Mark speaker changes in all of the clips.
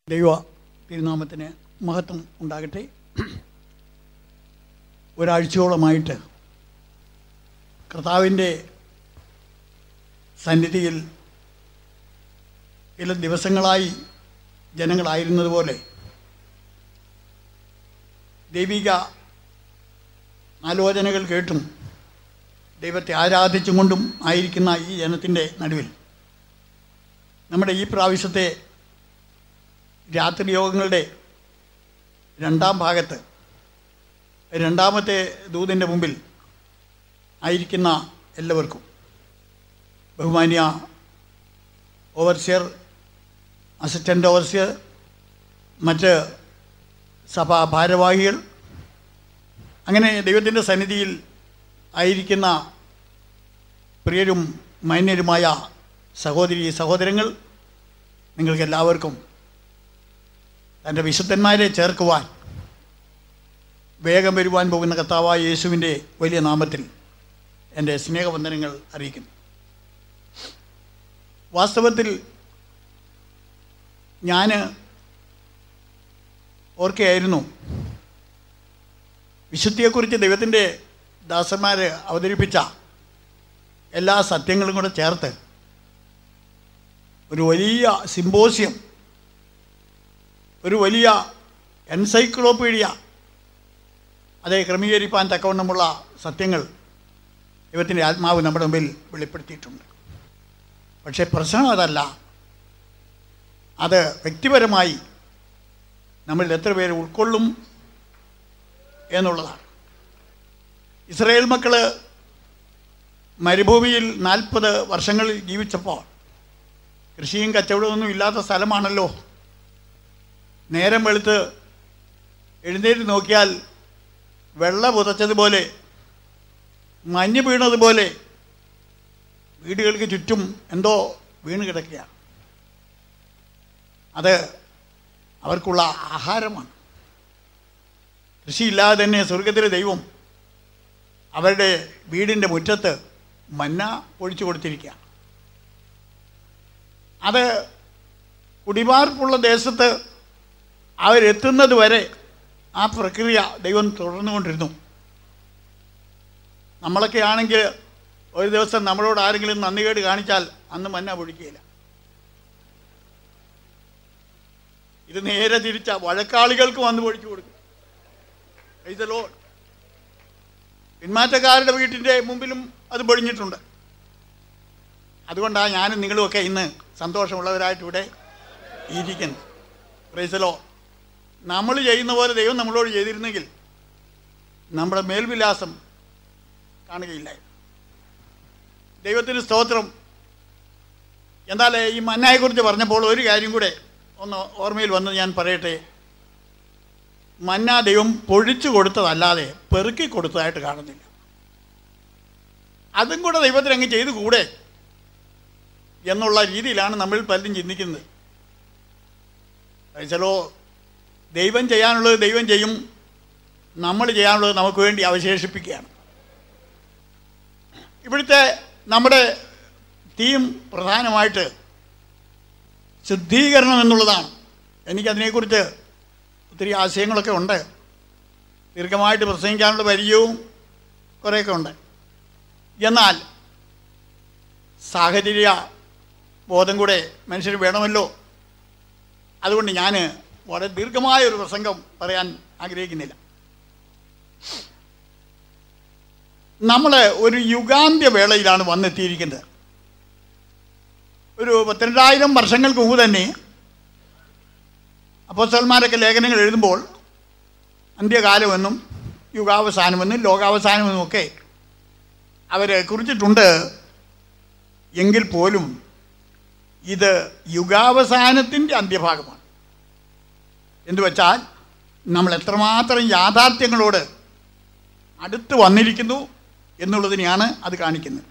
Speaker 1: ദൈവ തിരുനാമത്തിന് മഹത്വം ഉണ്ടാകട്ടെ ഒരാഴ്ചയോളമായിട്ട് കർത്താവിൻ്റെ സന്നിധിയിൽ ചില ദിവസങ്ങളായി ജനങ്ങളായിരുന്നതുപോലെ ദൈവിക ആലോചനകൾ കേട്ടും ദൈവത്തെ ആരാധിച്ചും കൊണ്ടും ആയിരിക്കുന്ന ഈ ജനത്തിൻ്റെ നടുവിൽ നമ്മുടെ ഈ പ്രാവശ്യത്തെ രാത്രി യോഗങ്ങളുടെ രണ്ടാം ഭാഗത്ത് രണ്ടാമത്തെ ദൂതിൻ്റെ മുമ്പിൽ ആയിരിക്കുന്ന എല്ലാവർക്കും ബഹുമാന്യ ഓവർസിയർ അസിസ്റ്റൻ്റ് ഓവർസിയർ മറ്റ് സഭാ ഭാരവാഹികൾ അങ്ങനെ ദൈവത്തിൻ്റെ സന്നിധിയിൽ ആയിരിക്കുന്ന പ്രിയരും മാന്യരുമായ സഹോദരി സഹോദരങ്ങൾ നിങ്ങൾക്ക് എല്ലാവർക്കും തൻ്റെ വിശുദ്ധന്മാരെ ചേർക്കുവാൻ വേഗം വരുവാൻ പോകുന്ന കർത്താവായ യേശുവിൻ്റെ വലിയ നാമത്തിൽ എൻ്റെ സ്നേഹവന്ദനങ്ങൾ അറിയിക്കുന്നു വാസ്തവത്തിൽ ഞാൻ ഓർക്കുകയായിരുന്നു വിശുദ്ധിയെക്കുറിച്ച് ദൈവത്തിൻ്റെ ദാസന്മാർ അവതരിപ്പിച്ച എല്ലാ സത്യങ്ങളും കൂടെ ചേർത്ത് ഒരു വലിയ സിമ്പോസിയം ഒരു വലിയ എൻസൈക്ലോപീഡിയ അതെ ക്രമീകരിക്കാൻ തക്കവണ്ണമുള്ള സത്യങ്ങൾ ദൈവത്തിൻ്റെ ആത്മാവ് നമ്മുടെ മുമ്പിൽ വെളിപ്പെടുത്തിയിട്ടുണ്ട് പക്ഷേ പ്രശ്നം അതല്ല അത് വ്യക്തിപരമായി നമ്മളിൽ എത്ര പേര് ഉൾക്കൊള്ളും എന്നുള്ളതാണ് ഇസ്രയേൽ മക്കൾ മരുഭൂമിയിൽ നാൽപ്പത് വർഷങ്ങൾ ജീവിച്ചപ്പോൾ കൃഷിയും കച്ചവടമൊന്നും ഇല്ലാത്ത സ്ഥലമാണല്ലോ നേരം വെളുത്ത് എഴുന്നേറ്റ് നോക്കിയാൽ വെള്ള പുതച്ചതുപോലെ മഞ്ഞ് വീണതുപോലെ വീടുകൾക്ക് ചുറ്റും എന്തോ വീണ് കിടക്കുകയാണ് അത് അവർക്കുള്ള ആഹാരമാണ് കൃഷിയില്ലാതെ തന്നെ സ്വർഗത്തിലെ ദൈവം അവരുടെ വീടിൻ്റെ മുറ്റത്ത് മന്ന ഒഴിച്ചു കൊടുത്തിരിക്കുക അത് കുടിമാർപ്പുള്ള ദേശത്ത് അവരെത്തുന്നത് വരെ ആ പ്രക്രിയ ദൈവം തുടർന്നുകൊണ്ടിരുന്നു നമ്മളൊക്കെ ആണെങ്കിൽ ഒരു ദിവസം നമ്മളോട് ആരെങ്കിലും നന്ദികേട് കാണിച്ചാൽ അന്ന് മന്ന പൊഴിക്കുകയില്ല ഇത് നേരെ തിരിച്ച വഴക്കാളികൾക്ക് വന്ന് പൊഴിച്ചു കൊടുക്കും Praise the Lord. പിന്മാറ്റക്കാരുടെ വീട്ടിൻ്റെ മുമ്പിലും അത് പൊഴിഞ്ഞിട്ടുണ്ട് അതുകൊണ്ടാണ് ഞാനും നിങ്ങളുമൊക്കെ ഇന്ന് സന്തോഷമുള്ളവരായിട്ട് ഇവിടെ ഇരിക്കുന്നത് പ്രൈസലോ നമ്മൾ ചെയ്യുന്ന പോലെ ദൈവം നമ്മളോട് ചെയ്തിരുന്നെങ്കിൽ നമ്മുടെ മേൽവിലാസം കാണുകയില്ലായിരുന്നു ദൈവത്തിന് സ്തോത്രം എന്നാൽ ഈ മന്നായെക്കുറിച്ച് പറഞ്ഞപ്പോൾ ഒരു കാര്യം കൂടെ ഒന്ന് ഓർമ്മയിൽ വന്ന് ഞാൻ പറയട്ടെ മന്ന ദൈവം പൊഴിച്ചു കൊടുത്തതല്ലാതെ പെറുക്കി കൊടുത്തതായിട്ട് കാണുന്നില്ല അതും കൂടെ ദൈവത്തിന് അങ്ങ് ചെയ്തു കൂടെ എന്നുള്ള രീതിയിലാണ് നമ്മൾ പലരും ചിന്തിക്കുന്നത് ചിലോ ദൈവം ചെയ്യാനുള്ളത് ദൈവം ചെയ്യും നമ്മൾ ചെയ്യാനുള്ളത് നമുക്ക് വേണ്ടി അവശേഷിപ്പിക്കുകയാണ് ഇവിടുത്തെ നമ്മുടെ തീം പ്രധാനമായിട്ട് ശുദ്ധീകരണം എന്നുള്ളതാണ് എനിക്കതിനെക്കുറിച്ച് ഒത്തിരി ആശയങ്ങളൊക്കെ ഉണ്ട് ദീർഘമായിട്ട് പ്രസംഗിക്കാനുള്ള പരിചയവും കുറേയൊക്കെ ഉണ്ട് എന്നാൽ സാഹചര്യ ബോധം കൂടെ മനുഷ്യന് വേണമല്ലോ അതുകൊണ്ട് ഞാൻ വളരെ ദീർഘമായ ഒരു പ്രസംഗം പറയാൻ ആഗ്രഹിക്കുന്നില്ല നമ്മൾ ഒരു യുഗാന്ത്യ വേളയിലാണ് വന്നെത്തിയിരിക്കുന്നത് ഒരു പത്തിരണ്ടായിരം വർഷങ്ങൾക്ക് മുമ്പ് തന്നെ അപ്പോസ്റ്റന്മാരൊക്കെ ലേഖനങ്ങൾ എഴുതുമ്പോൾ അന്ത്യകാലമെന്നും യുഗാവസാനമെന്നും ലോകാവസാനമെന്നും ഒക്കെ അവർ കുറിച്ചിട്ടുണ്ട് എങ്കിൽ പോലും ഇത് യുഗാവസാനത്തിൻ്റെ അന്ത്യഭാഗമാണ് എന്ന് വെച്ചാൽ നമ്മൾ എത്രമാത്രം യാഥാർത്ഥ്യങ്ങളോട് അടുത്ത് വന്നിരിക്കുന്നു എന്നുള്ളതിനെയാണ് അത് കാണിക്കുന്നത്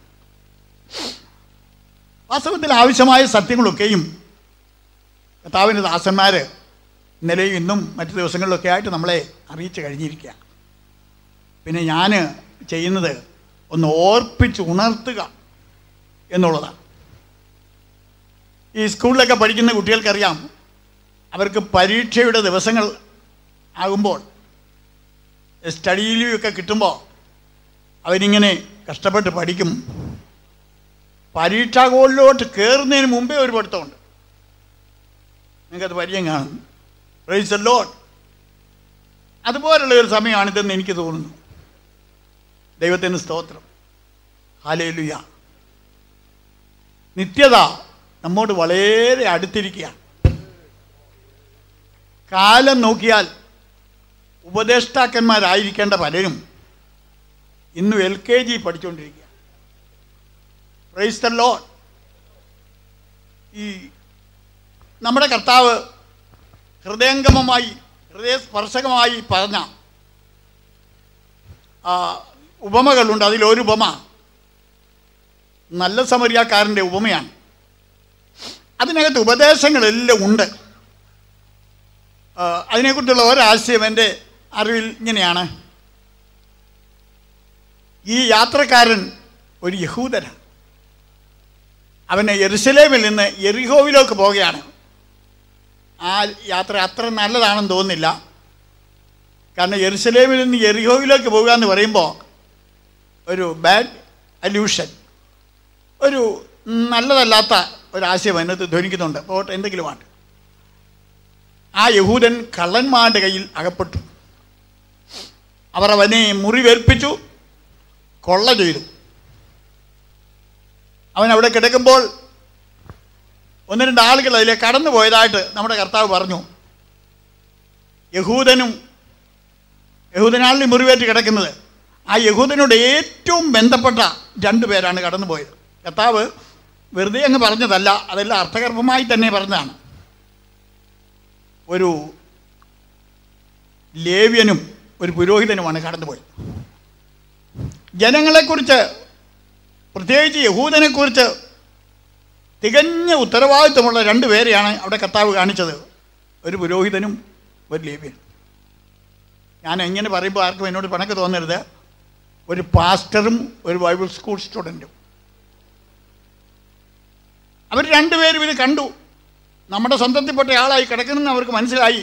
Speaker 1: വാസ്തവത്തിൽ ആവശ്യമായ സത്യങ്ങളൊക്കെയും കർത്താവിൻ്റെ ദാസന്മാർ ഇന്നലെയും ഇന്നും മറ്റു ദിവസങ്ങളിലൊക്കെ ആയിട്ട് നമ്മളെ അറിയിച്ചു കഴിഞ്ഞിരിക്കുക പിന്നെ ഞാൻ ചെയ്യുന്നത് ഒന്ന് ഓർപ്പിച്ച് ഉണർത്തുക എന്നുള്ളതാണ് ഈ സ്കൂളിലൊക്കെ പഠിക്കുന്ന കുട്ടികൾക്കറിയാം അവർക്ക് പരീക്ഷയുടെ ദിവസങ്ങൾ ആകുമ്പോൾ സ്റ്റഡി ലീവൊക്കെ കിട്ടുമ്പോൾ അവരിങ്ങനെ കഷ്ടപ്പെട്ട് പഠിക്കും പരീക്ഷാ ഹോളിലോട്ട് കയറുന്നതിന് മുമ്പേ ഒരു പഠിത്തമുണ്ട് നിങ്ങൾക്കത് പരിചയം കാണും പ്രൈസ് ദ ലോഡ് അതുപോലുള്ള ഒരു സമയമാണിതെന്ന് എനിക്ക് തോന്നുന്നു ദൈവത്തിന് സ്തോത്രം ഹാലേലുയ നിത്യത നമ്മോട് വളരെ അടുത്തിരിക്കുകയാണ് കാലം നോക്കിയാൽ ഉപദേഷ്ടാക്കന്മാരായിരിക്കേണ്ട പലരും ഇന്നും എൽ കെ ജി പഠിച്ചുകൊണ്ടിരിക്കുക പ്രൈസ് ദ ലോഡ് ഈ നമ്മുടെ കർത്താവ് ഹൃദയംഗമമായി ഹൃദയസ്പർശകമായി പറഞ്ഞ ആ, ഉപമകളുണ്ട് അതിലൊരു ഉപമ നല്ല സമരിയാക്കാരൻ്റെ ഉപമയാണ് അതിനകത്ത് ഉപദേശങ്ങളെല്ലാം ഉണ്ട് ആ, അതിനെക്കുറിച്ചുള്ള ഒരാശയം എൻ്റെ അറിവിൽ ഇങ്ങനെയാണ് ഈ യാത്രക്കാരൻ ഒരു യഹൂദനാണ് അവന് യെറുസലേമിൽ നിന്ന് എറിഹോവിലേക്ക് പോവുകയാണ് ആ യാത്ര അത്ര നല്ലതാണെന്ന് തോന്നുന്നില്ല കാരണം യെറുസലേമിൽ നിന്ന് എറിഹോവിലേക്ക് പോകുക എന്ന് പറയുമ്പോൾ ഒരു ബാഡ് അല്യൂഷൻ ഒരു നല്ലതല്ലാത്ത ഒരാശയം അതിനകത്ത് ധ്വനിക്കുന്നുണ്ട് പോട്ടെ എന്തെങ്കിലുമാണ് ആ യഹൂദൻ കള്ളന്മാരുടെ കയ്യിൽ അകപ്പെട്ടു അവർ അവനെ മുറിവേൽപ്പിച്ചു കൊള്ള ചെയ്തു അവൻ അവിടെ കിടക്കുമ്പോൾ ഒന്ന് രണ്ട് ആളുകൾ അതിലെ കടന്നു പോയതായിട്ട് നമ്മുടെ കർത്താവ് പറഞ്ഞു യഹൂദനും യഹൂദനാളിൽ മുറിവേറ്റ് കിടക്കുന്നത് ആ യഹൂദനോട് ഏറ്റവും ബന്ധപ്പെട്ട രണ്ടു പേരാണ് കടന്നുപോയത് കർത്താവ് വെറുതെ അങ്ങ് പറഞ്ഞതല്ല അതെല്ലാം അർത്ഥഗർഭമായി തന്നെ പറഞ്ഞതാണ് ഒരു ലേവ്യനും ഒരു പുരോഹിതനുമാണ് കടന്നുപോയത് ജനങ്ങളെക്കുറിച്ച് പ്രത്യേകിച്ച് യഹൂദനെക്കുറിച്ച് തികഞ്ഞ ഉത്തരവാദിത്വമുള്ള രണ്ട് പേരെയാണ് അവിടെ കർത്താവ് കാണിച്ചത് ഒരു പുരോഹിതനും ഒരു ലേവ്യനും ഞാൻ എങ്ങനെ പറയുമ്പോൾ ആർക്കും എന്നോട് പണക്ക് തോന്നരുത് ഒരു പാസ്റ്ററും ഒരു ബൈബിൾ സ്കൂൾ സ്റ്റുഡൻറ്റും അവർ രണ്ടുപേരും ഇത് കണ്ടു നമ്മുടെ സ്വന്തത്തിൽപ്പെട്ട ആളായി കിടക്കുന്നെന്ന് അവർക്ക് മനസ്സിലായി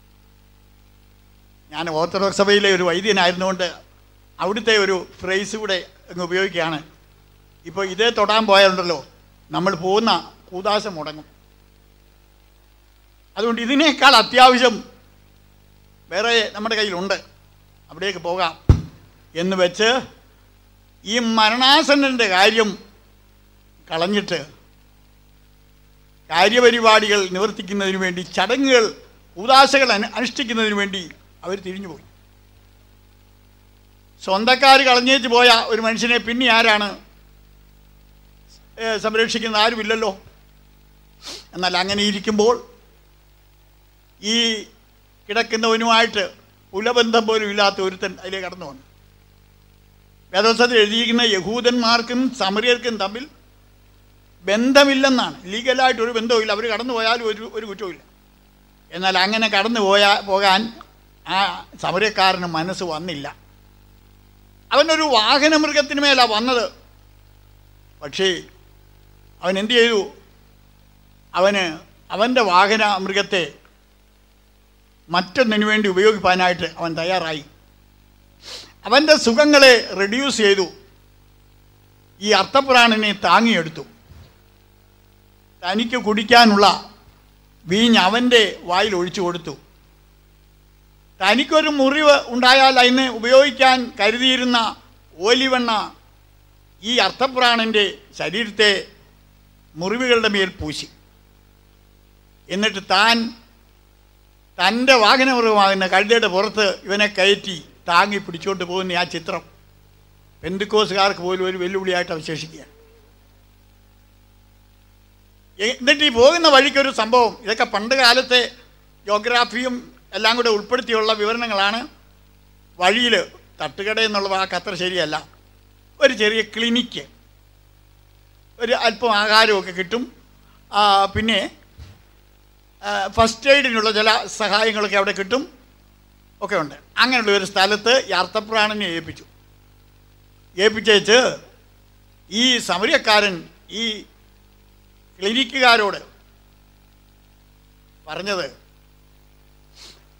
Speaker 1: ഞാൻ ഓർത്തഡോക്സ് സഭയിലെ ഒരു വൈദ്യനായിരുന്നുകൊണ്ട് അവിടുത്തെ ഒരു ഫ്രേസ് കൂടെ അങ്ങ് ഉപയോഗിക്കുകയാണ് ഇപ്പോൾ ഇതേ തൊടാൻ പോയാലുണ്ടല്ലോ നമ്മൾ പോകുന്ന കൂതാശം മുടങ്ങും അതുകൊണ്ട് ഇതിനേക്കാൾ അത്യാവശ്യം വേറെ നമ്മുടെ കയ്യിലുണ്ട് അവിടേക്ക് പോകാം എന്ന് വെച്ച് ഈ മരണാസന്നൻ്റെ കാര്യം കളഞ്ഞിട്ട് കാര്യപരിപാടികൾ നിവർത്തിക്കുന്നതിന് വേണ്ടി ചടങ്ങുകൾ ഉദാശകൾ അനു അനുഷ്ഠിക്കുന്നതിന് വേണ്ടി അവർ തിരിഞ്ഞുപോയി സ്വന്തക്കാർ കളഞ്ഞേച്ച് പോയ ഒരു മനുഷ്യനെ പിന്നെ ആരാണ് ഏ, സംരക്ഷിക്കുന്ന ആരുമില്ലല്ലോ എന്നാൽ അങ്ങനെ ഇരിക്കുമ്പോൾ ഈ കിടക്കുന്നവനുമായിട്ട് കുലബന്ധം പോലും ഇല്ലാത്ത ഒരുത്തൻ അതിലേക്ക് കടന്നു വന്നു വേദോത്സവത്തിൽ എഴുതിയിരിക്കുന്ന യഹൂദന്മാർക്കും സമറിയർക്കും തമ്മിൽ ബന്ധമില്ലെന്നാണ് ലീഗലായിട്ട് ഒരു ബന്ധവുമില്ല അവർ കടന്നു പോയാലും ഒരു ഒരു കുറ്റവുമില്ല എന്നാൽ അങ്ങനെ കടന്നു പോയാ പോകാൻ ആ സമരക്കാരന് മനസ്സ് വന്നില്ല അവനൊരു വാഹന മൃഗത്തിന് മേലാണ് വന്നത് പക്ഷേ അവൻ എന്ത് ചെയ്തു അവന് അവൻ്റെ വാഹന മൃഗത്തെ മറ്റൊന്നിനു വേണ്ടി ഉപയോഗിക്കാനായിട്ട് അവൻ തയ്യാറായി അവൻ്റെ സുഖങ്ങളെ റെഡ്യൂസ് ചെയ്തു ഈ അർത്ഥപ്രാണനെ താങ്ങിയെടുത്തു തനിക്ക് കുടിക്കാനുള്ള വീഞ്ഞ് അവൻ്റെ വായിൽ ഒഴിച്ചു കൊടുത്തു തനിക്കൊരു മുറിവ് ഉണ്ടായാൽ അതിന് ഉപയോഗിക്കാൻ കരുതിയിരുന്ന ഓലിവെണ്ണ ഈ അർത്ഥപ്രാണൻ്റെ ശരീരത്തെ മുറിവുകളുടെ മേൽ പൂശി എന്നിട്ട് താൻ തൻ്റെ വാഹനമൃഗമാകുന്ന കഴുതയുടെ പുറത്ത് ഇവനെ കയറ്റി താങ്ങി പിടിച്ചുകൊണ്ട് പോകുന്ന ആ ചിത്രം പെന്തുക്കോസുകാർക്ക് പോലും ഒരു വെല്ലുവിളിയായിട്ട് അവശേഷിക്കുകയാണ് എ- എന്നിട്ട് ഈ പോകുന്ന വഴിക്കൊരു സംഭവം ഇതൊക്കെ പണ്ട് കാലത്തെ ജോഗ്രാഫിയും എല്ലാം കൂടെ ഉൾപ്പെടുത്തിയുള്ള വിവരണങ്ങളാണ് വഴിയിൽ തട്ടുകട എന്നുള്ള വാക്ക് അത്ര ശരിയല്ല ഒരു ചെറിയ ക്ലിനിക്ക് ഒരു അല്പം ആഹാരമൊക്കെ കിട്ടും ആ, പിന്നെ ആ, ഫസ്റ്റ് എയ്ഡിനുള്ള ചില സഹായങ്ങളൊക്കെ അവിടെ കിട്ടും ഒക്കെ ഉണ്ട് അങ്ങനെയുള്ള ഒരു സ്ഥലത്ത് യാർത്ഥപ്രാണനെ ഏൽപ്പിച്ചു ഏൽപ്പിച്ചേച്ച് ഈ സമരക്കാരൻ ഈ ക്ലിനിക്കുകാരോട് പറഞ്ഞത്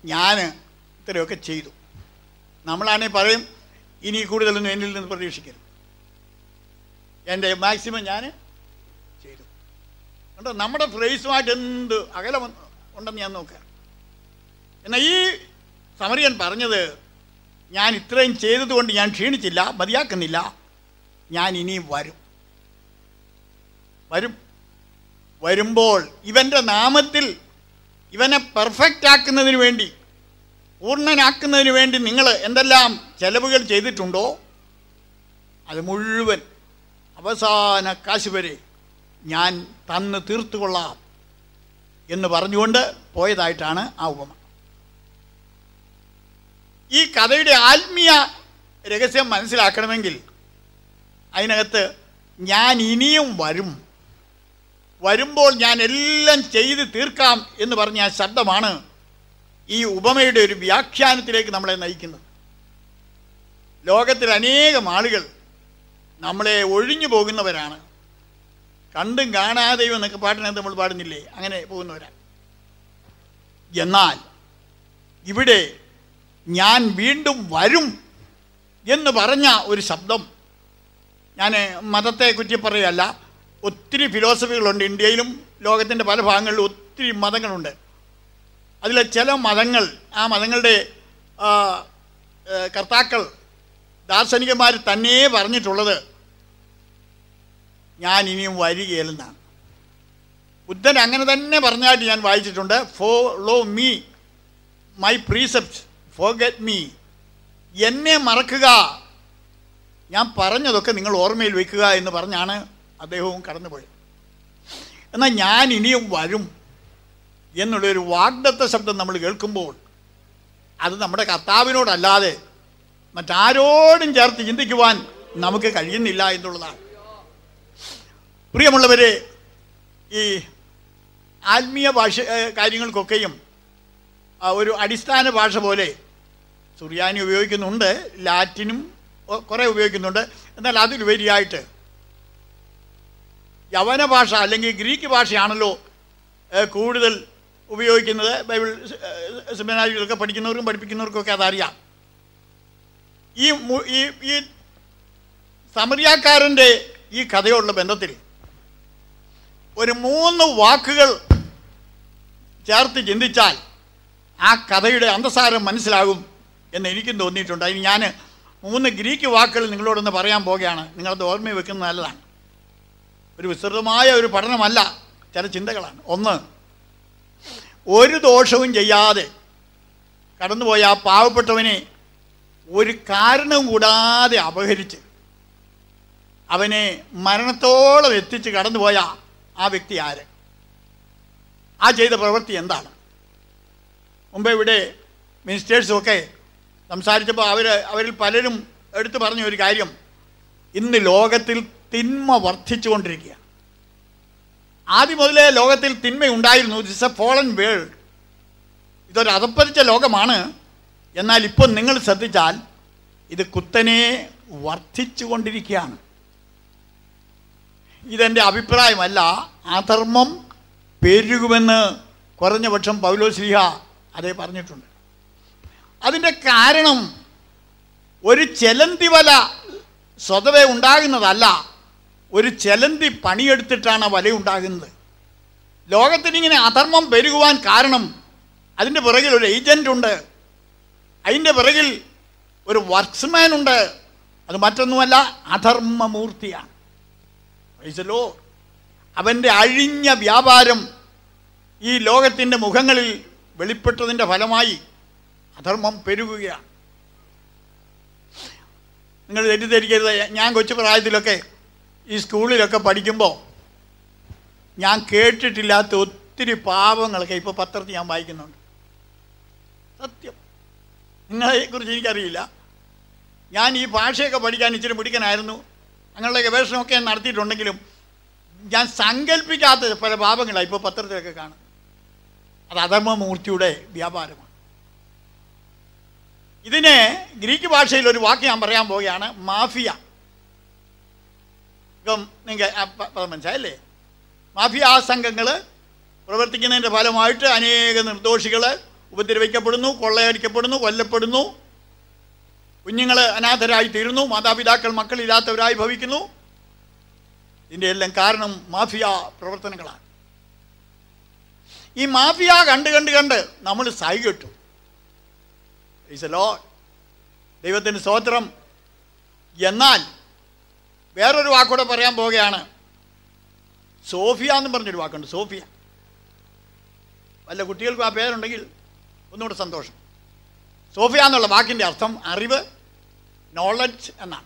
Speaker 1: ഞാൻ ഇത്രയൊക്കെ ചെയ്തു നമ്മളാണെങ്കിൽ പറയും ഇനി കൂടുതലൊന്നും എന്നിൽ നിന്ന് പ്രതീക്ഷിക്കരുത് എൻ്റെ മാക്സിമം ഞാൻ ചെയ്തു കണ്ടോ നമ്മുടെ ഫ്രേസുമായിട്ട് എന്ത് അകലം ഉണ്ടെന്ന് ഞാൻ നോക്കുക എന്നാൽ ഈ സമറിയൻ പറഞ്ഞത് ഞാൻ ഇത്രയും ചെയ്തതുകൊണ്ട് ഞാൻ ക്ഷീണിച്ചില്ല മതിയാക്കുന്നില്ല ഞാൻ ഇനിയും വരും വരും വരുമ്പോൾ ഇവൻ്റെ നാമത്തിൽ ഇവനെ പെർഫെക്റ്റ് ആക്കുന്നതിന് വേണ്ടി പൂർണ്ണനാക്കുന്നതിന് വേണ്ടി നിങ്ങൾ എന്തെല്ലാം ചെലവുകൾ ചെയ്തിട്ടുണ്ടോ അത് മുഴുവൻ അവസാന കാശ് വരെ ഞാൻ തന്ന് തീർത്തുകൊള്ളാം എന്ന് പറഞ്ഞുകൊണ്ട് പോയതായിട്ടാണ് ആ ഉപമ ഈ കഥയുടെ ആത്മീയ രഹസ്യം മനസ്സിലാക്കണമെങ്കിൽ അതിനകത്ത് ഞാൻ ഇനിയും വരും വരുമ്പോൾ ഞാൻ എല്ലാം ചെയ്ത് തീർക്കാം എന്ന് പറഞ്ഞ ആ ശബ്ദമാണ് ഈ ഉപമയുടെ ഒരു വ്യാഖ്യാനത്തിലേക്ക് നമ്മളെ നയിക്കുന്നത് ലോകത്തിൽ അനേകം ആളുകൾ നമ്മളെ ഒഴിഞ്ഞു പോകുന്നവരാണ് കണ്ടും കാണാതെയും എന്നൊക്കെ പാട്ടിനകത്ത് നമ്മൾ പാടുന്നില്ലേ അങ്ങനെ പോകുന്നവരാണ് എന്നാൽ ഇവിടെ ഞാൻ വീണ്ടും വരും എന്ന് പറഞ്ഞ ഒരു ശബ്ദം ഞാൻ മതത്തെ കുറ്റി പറയുകയല്ല ഒത്തിരി ഫിലോസഫികളുണ്ട് ഇന്ത്യയിലും ലോകത്തിൻ്റെ പല ഭാഗങ്ങളിലും ഒത്തിരി മതങ്ങളുണ്ട് അതിലെ ചില മതങ്ങൾ ആ മതങ്ങളുടെ ആ, ഏ, കർത്താക്കൾ ദാർശനികന്മാർ തന്നെ പറഞ്ഞിട്ടുള്ളത് ഞാൻ ഇനിയും വരികയില്ലെന്നാണ് ബുദ്ധൻ അങ്ങനെ തന്നെ പറഞ്ഞായിട്ട് ഞാൻ വായിച്ചിട്ടുണ്ട് follow me my precept forget me എന്നെ മറക്കുക ഞാൻ പറഞ്ഞതൊക്കെ നിങ്ങൾ ഓർമ്മയിൽ വയ്ക്കുക എന്ന് പറഞ്ഞാണ് അദ്ദേഹവും കടന്നുപോയത് എന്നാൽ ഞാൻ ഇനിയും വരും എന്നുള്ളൊരു വാഗ്ദത്ത ശബ്ദം നമ്മൾ കേൾക്കുമ്പോൾ അത് നമ്മുടെ കർത്താവിനോടല്ലാതെ മറ്റാരോടും ചേർത്ത് ചിന്തിക്കുവാൻ നമുക്ക് കഴിയുന്നില്ല എന്നുള്ളതാണ് പ്രിയമുള്ളവരെ ഈ ആത്മീയ ഭാഷ ഏഹ് കാര്യങ്ങൾക്കൊക്കെയും ആ, ഒരു അടിസ്ഥാന ഭാഷ പോലെ സുറിയാനി ഉപയോഗിക്കുന്നുണ്ട് ലാറ്റിനും ഒ- കുറേ ഉപയോഗിക്കുന്നുണ്ട് എന്നാൽ അതിലുപരിയായിട്ട് യവന ഭാഷ അല്ലെങ്കിൽ ഗ്രീക്ക് ഭാഷയാണല്ലോ ഏഹ്, കൂടുതൽ ഉപയോഗിക്കുന്നത് ബൈബിൾ ഏഹ്, സെമിനാരികളൊക്കെ പഠിക്കുന്നവർക്കും പഠിപ്പിക്കുന്നവർക്കൊക്കെ അതറിയാം ഈ മു- ഈ ഈ സമറിയാക്കാരൻ്റെ ഈ കഥയോടുള്ള ബന്ധത്തിൽ ഒരു മൂന്ന് വാക്കുകൾ ചേർത്ത് ചിന്തിച്ചാൽ ആ കഥയുടെ അന്തസാരം മനസ്സിലാകും എന്ന് എനിക്കും തോന്നിയിട്ടുണ്ട് അതിന് ഞാൻ മൂന്ന് ഗ്രീക്ക് വാക്കുകൾ നിങ്ങളോടൊന്ന് പറയാൻ പോകുകയാണ് നിങ്ങളത് ഓർമ്മ വെക്കുന്നത് നല്ലതാണ് ഒരു വിസ്തൃതമായ ഒരു പഠനമല്ല ചില ചിന്തകളാണ് ഒന്ന് ഒരു ദോഷവും ചെയ്യാതെ കടന്നുപോയ ആ പാവപ്പെട്ടവനെ ഒരു കാരണവും കൂടാതെ അപഹരിച്ച് അവനെ മരണത്തോളം എത്തിച്ച് കടന്നുപോയ ആ വ്യക്തി ആര് ആ ചെയ്ത പ്രവൃത്തി എന്താണ് മുമ്പ് ഇവിടെ മിനിസ്റ്റേഴ്സുമൊക്കെ സംസാരിച്ചപ്പോൾ അവർ അവരിൽ പലരും എടുത്തു പറഞ്ഞ ഒരു കാര്യം ഇന്ന് ലോകത്തിൽ തിന്മ വർദ്ധിച്ചുകൊണ്ടിരിക്കുക ആദ്യം മുതലേ ലോകത്തിൽ തിന്മ ഉണ്ടായിരുന്നു ദിസ് എ ഫോളൻ വേൾഡ് ഇതൊരു അതപ്പതിച്ച ലോകമാണ് എന്നാൽ ഇപ്പോൾ നിങ്ങൾ ശ്രദ്ധിച്ചാൽ ഇത് കുത്തനെ വർദ്ധിച്ചു കൊണ്ടിരിക്കുകയാണ് ഇതെൻ്റെ അഭിപ്രായമല്ല അധർമ്മം പെരുകുമെന്ന് കുറഞ്ഞ പക്ഷം പൗലോശ്രീഹ അതേ പറഞ്ഞിട്ടുണ്ട് അതിൻ്റെ കാരണം ഒരു ചെലന്തി വല സ്വതവേ ഉണ്ടാകുന്നതല്ല ഒരു ചെലന്തി പണിയെടുത്തിട്ടാണ് ആ വല ഉണ്ടാകുന്നത് ലോകത്തിനിങ്ങനെ അധർമ്മം പെരുകുവാൻ കാരണം അതിൻ്റെ പിറകിൽ ഒരു ഏജൻ്റ് ഉണ്ട് അതിൻ്റെ പിറകിൽ ഒരു വർക്ക്സ്മാൻ ഉണ്ട് അത് മറ്റൊന്നുമല്ല അധർമ്മമൂർത്തിയാണ് പ്രൈസലോ അവൻ്റെ അഴിഞ്ഞ വ്യാപാരം ഈ ലോകത്തിൻ്റെ മുഖങ്ങളിൽ വെളിപ്പെട്ടതിൻ്റെ ഫലമായി അധർമ്മം പെരുകുകയാണ് നിങ്ങൾ തെറ്റിദ്ധരിക്കരുത് ഞാൻ കൊച്ചു പ്രായത്തിലൊക്കെ ഈ സ്കൂളിലൊക്കെ പഠിക്കുമ്പോൾ ഞാൻ കേട്ടിട്ടില്ലാത്ത ഒത്തിരി പാവങ്ങളൊക്കെ ഇപ്പോൾ പത്രത്തിൽ ഞാൻ വായിക്കുന്നുണ്ട് സത്യം നിങ്ങളെക്കുറിച്ച് എനിക്കറിയില്ല ഞാൻ ഈ ഭാഷയൊക്കെ പഠിക്കാൻ ഇച്ചിരി മിടുക്കനായിരുന്നു അങ്ങനെയുള്ള ഗവേഷണമൊക്കെ ഞാൻ നടത്തിയിട്ടുണ്ടെങ്കിലും ഞാൻ സങ്കല്പിക്കാത്ത പല പാപങ്ങളാണ് ഇപ്പോൾ പത്രത്തിലൊക്കെ കാണും അത് അധർമ്മമൂർത്തിയുടെ വ്യാപാരമാണ് ഇതിന് ഗ്രീക്ക് ഭാഷയിൽ ഒരു വാക്ക് ഞാൻ പറയാൻ പോവുകയാണ് മാഫിയ ഇപ്പം നിങ്ങൾക്ക് ആ പ- പദം മനസ്സിലായല്ലേ മാഫിയ സംഘങ്ങൾ പ്രവർത്തിക്കുന്നതിൻ്റെ ഫലമായിട്ട് അനേക നിർദോഷികൾ ഉപദ്രവിക്കപ്പെടുന്നു കൊള്ളയടിക്കപ്പെടുന്നു കൊല്ലപ്പെടുന്നു കുഞ്ഞുങ്ങൾ അനാഥരായി തീരുന്നു മാതാപിതാക്കൾ മക്കളില്ലാത്തവരായി ഭവിക്കുന്നു ഇതിൻ്റെ എല്ലാം കാരണം മാഫിയ പ്രവർത്തനങ്ങളാണ് ഈ മാഫിയ കണ്ട് കണ്ട് കണ്ട് നമ്മൾ സൈകിട്ടു ലോ ദൈവത്തിന് സ്തോത്രം എന്നാൽ വേറൊരു വാക്കൂടെ പറയാൻ പോവുകയാണ് സോഫിയ എന്നും പറഞ്ഞൊരു വാക്കുണ്ട് സോഫിയ വല്ല കുട്ടികൾക്കും ആ പേരുണ്ടെങ്കിൽ ഒന്നുകൂടെ സന്തോഷം സോഫിയ എന്നുള്ള വാക്കിൻ്റെ അർത്ഥം അറിവ് നോളജ് എന്നാണ്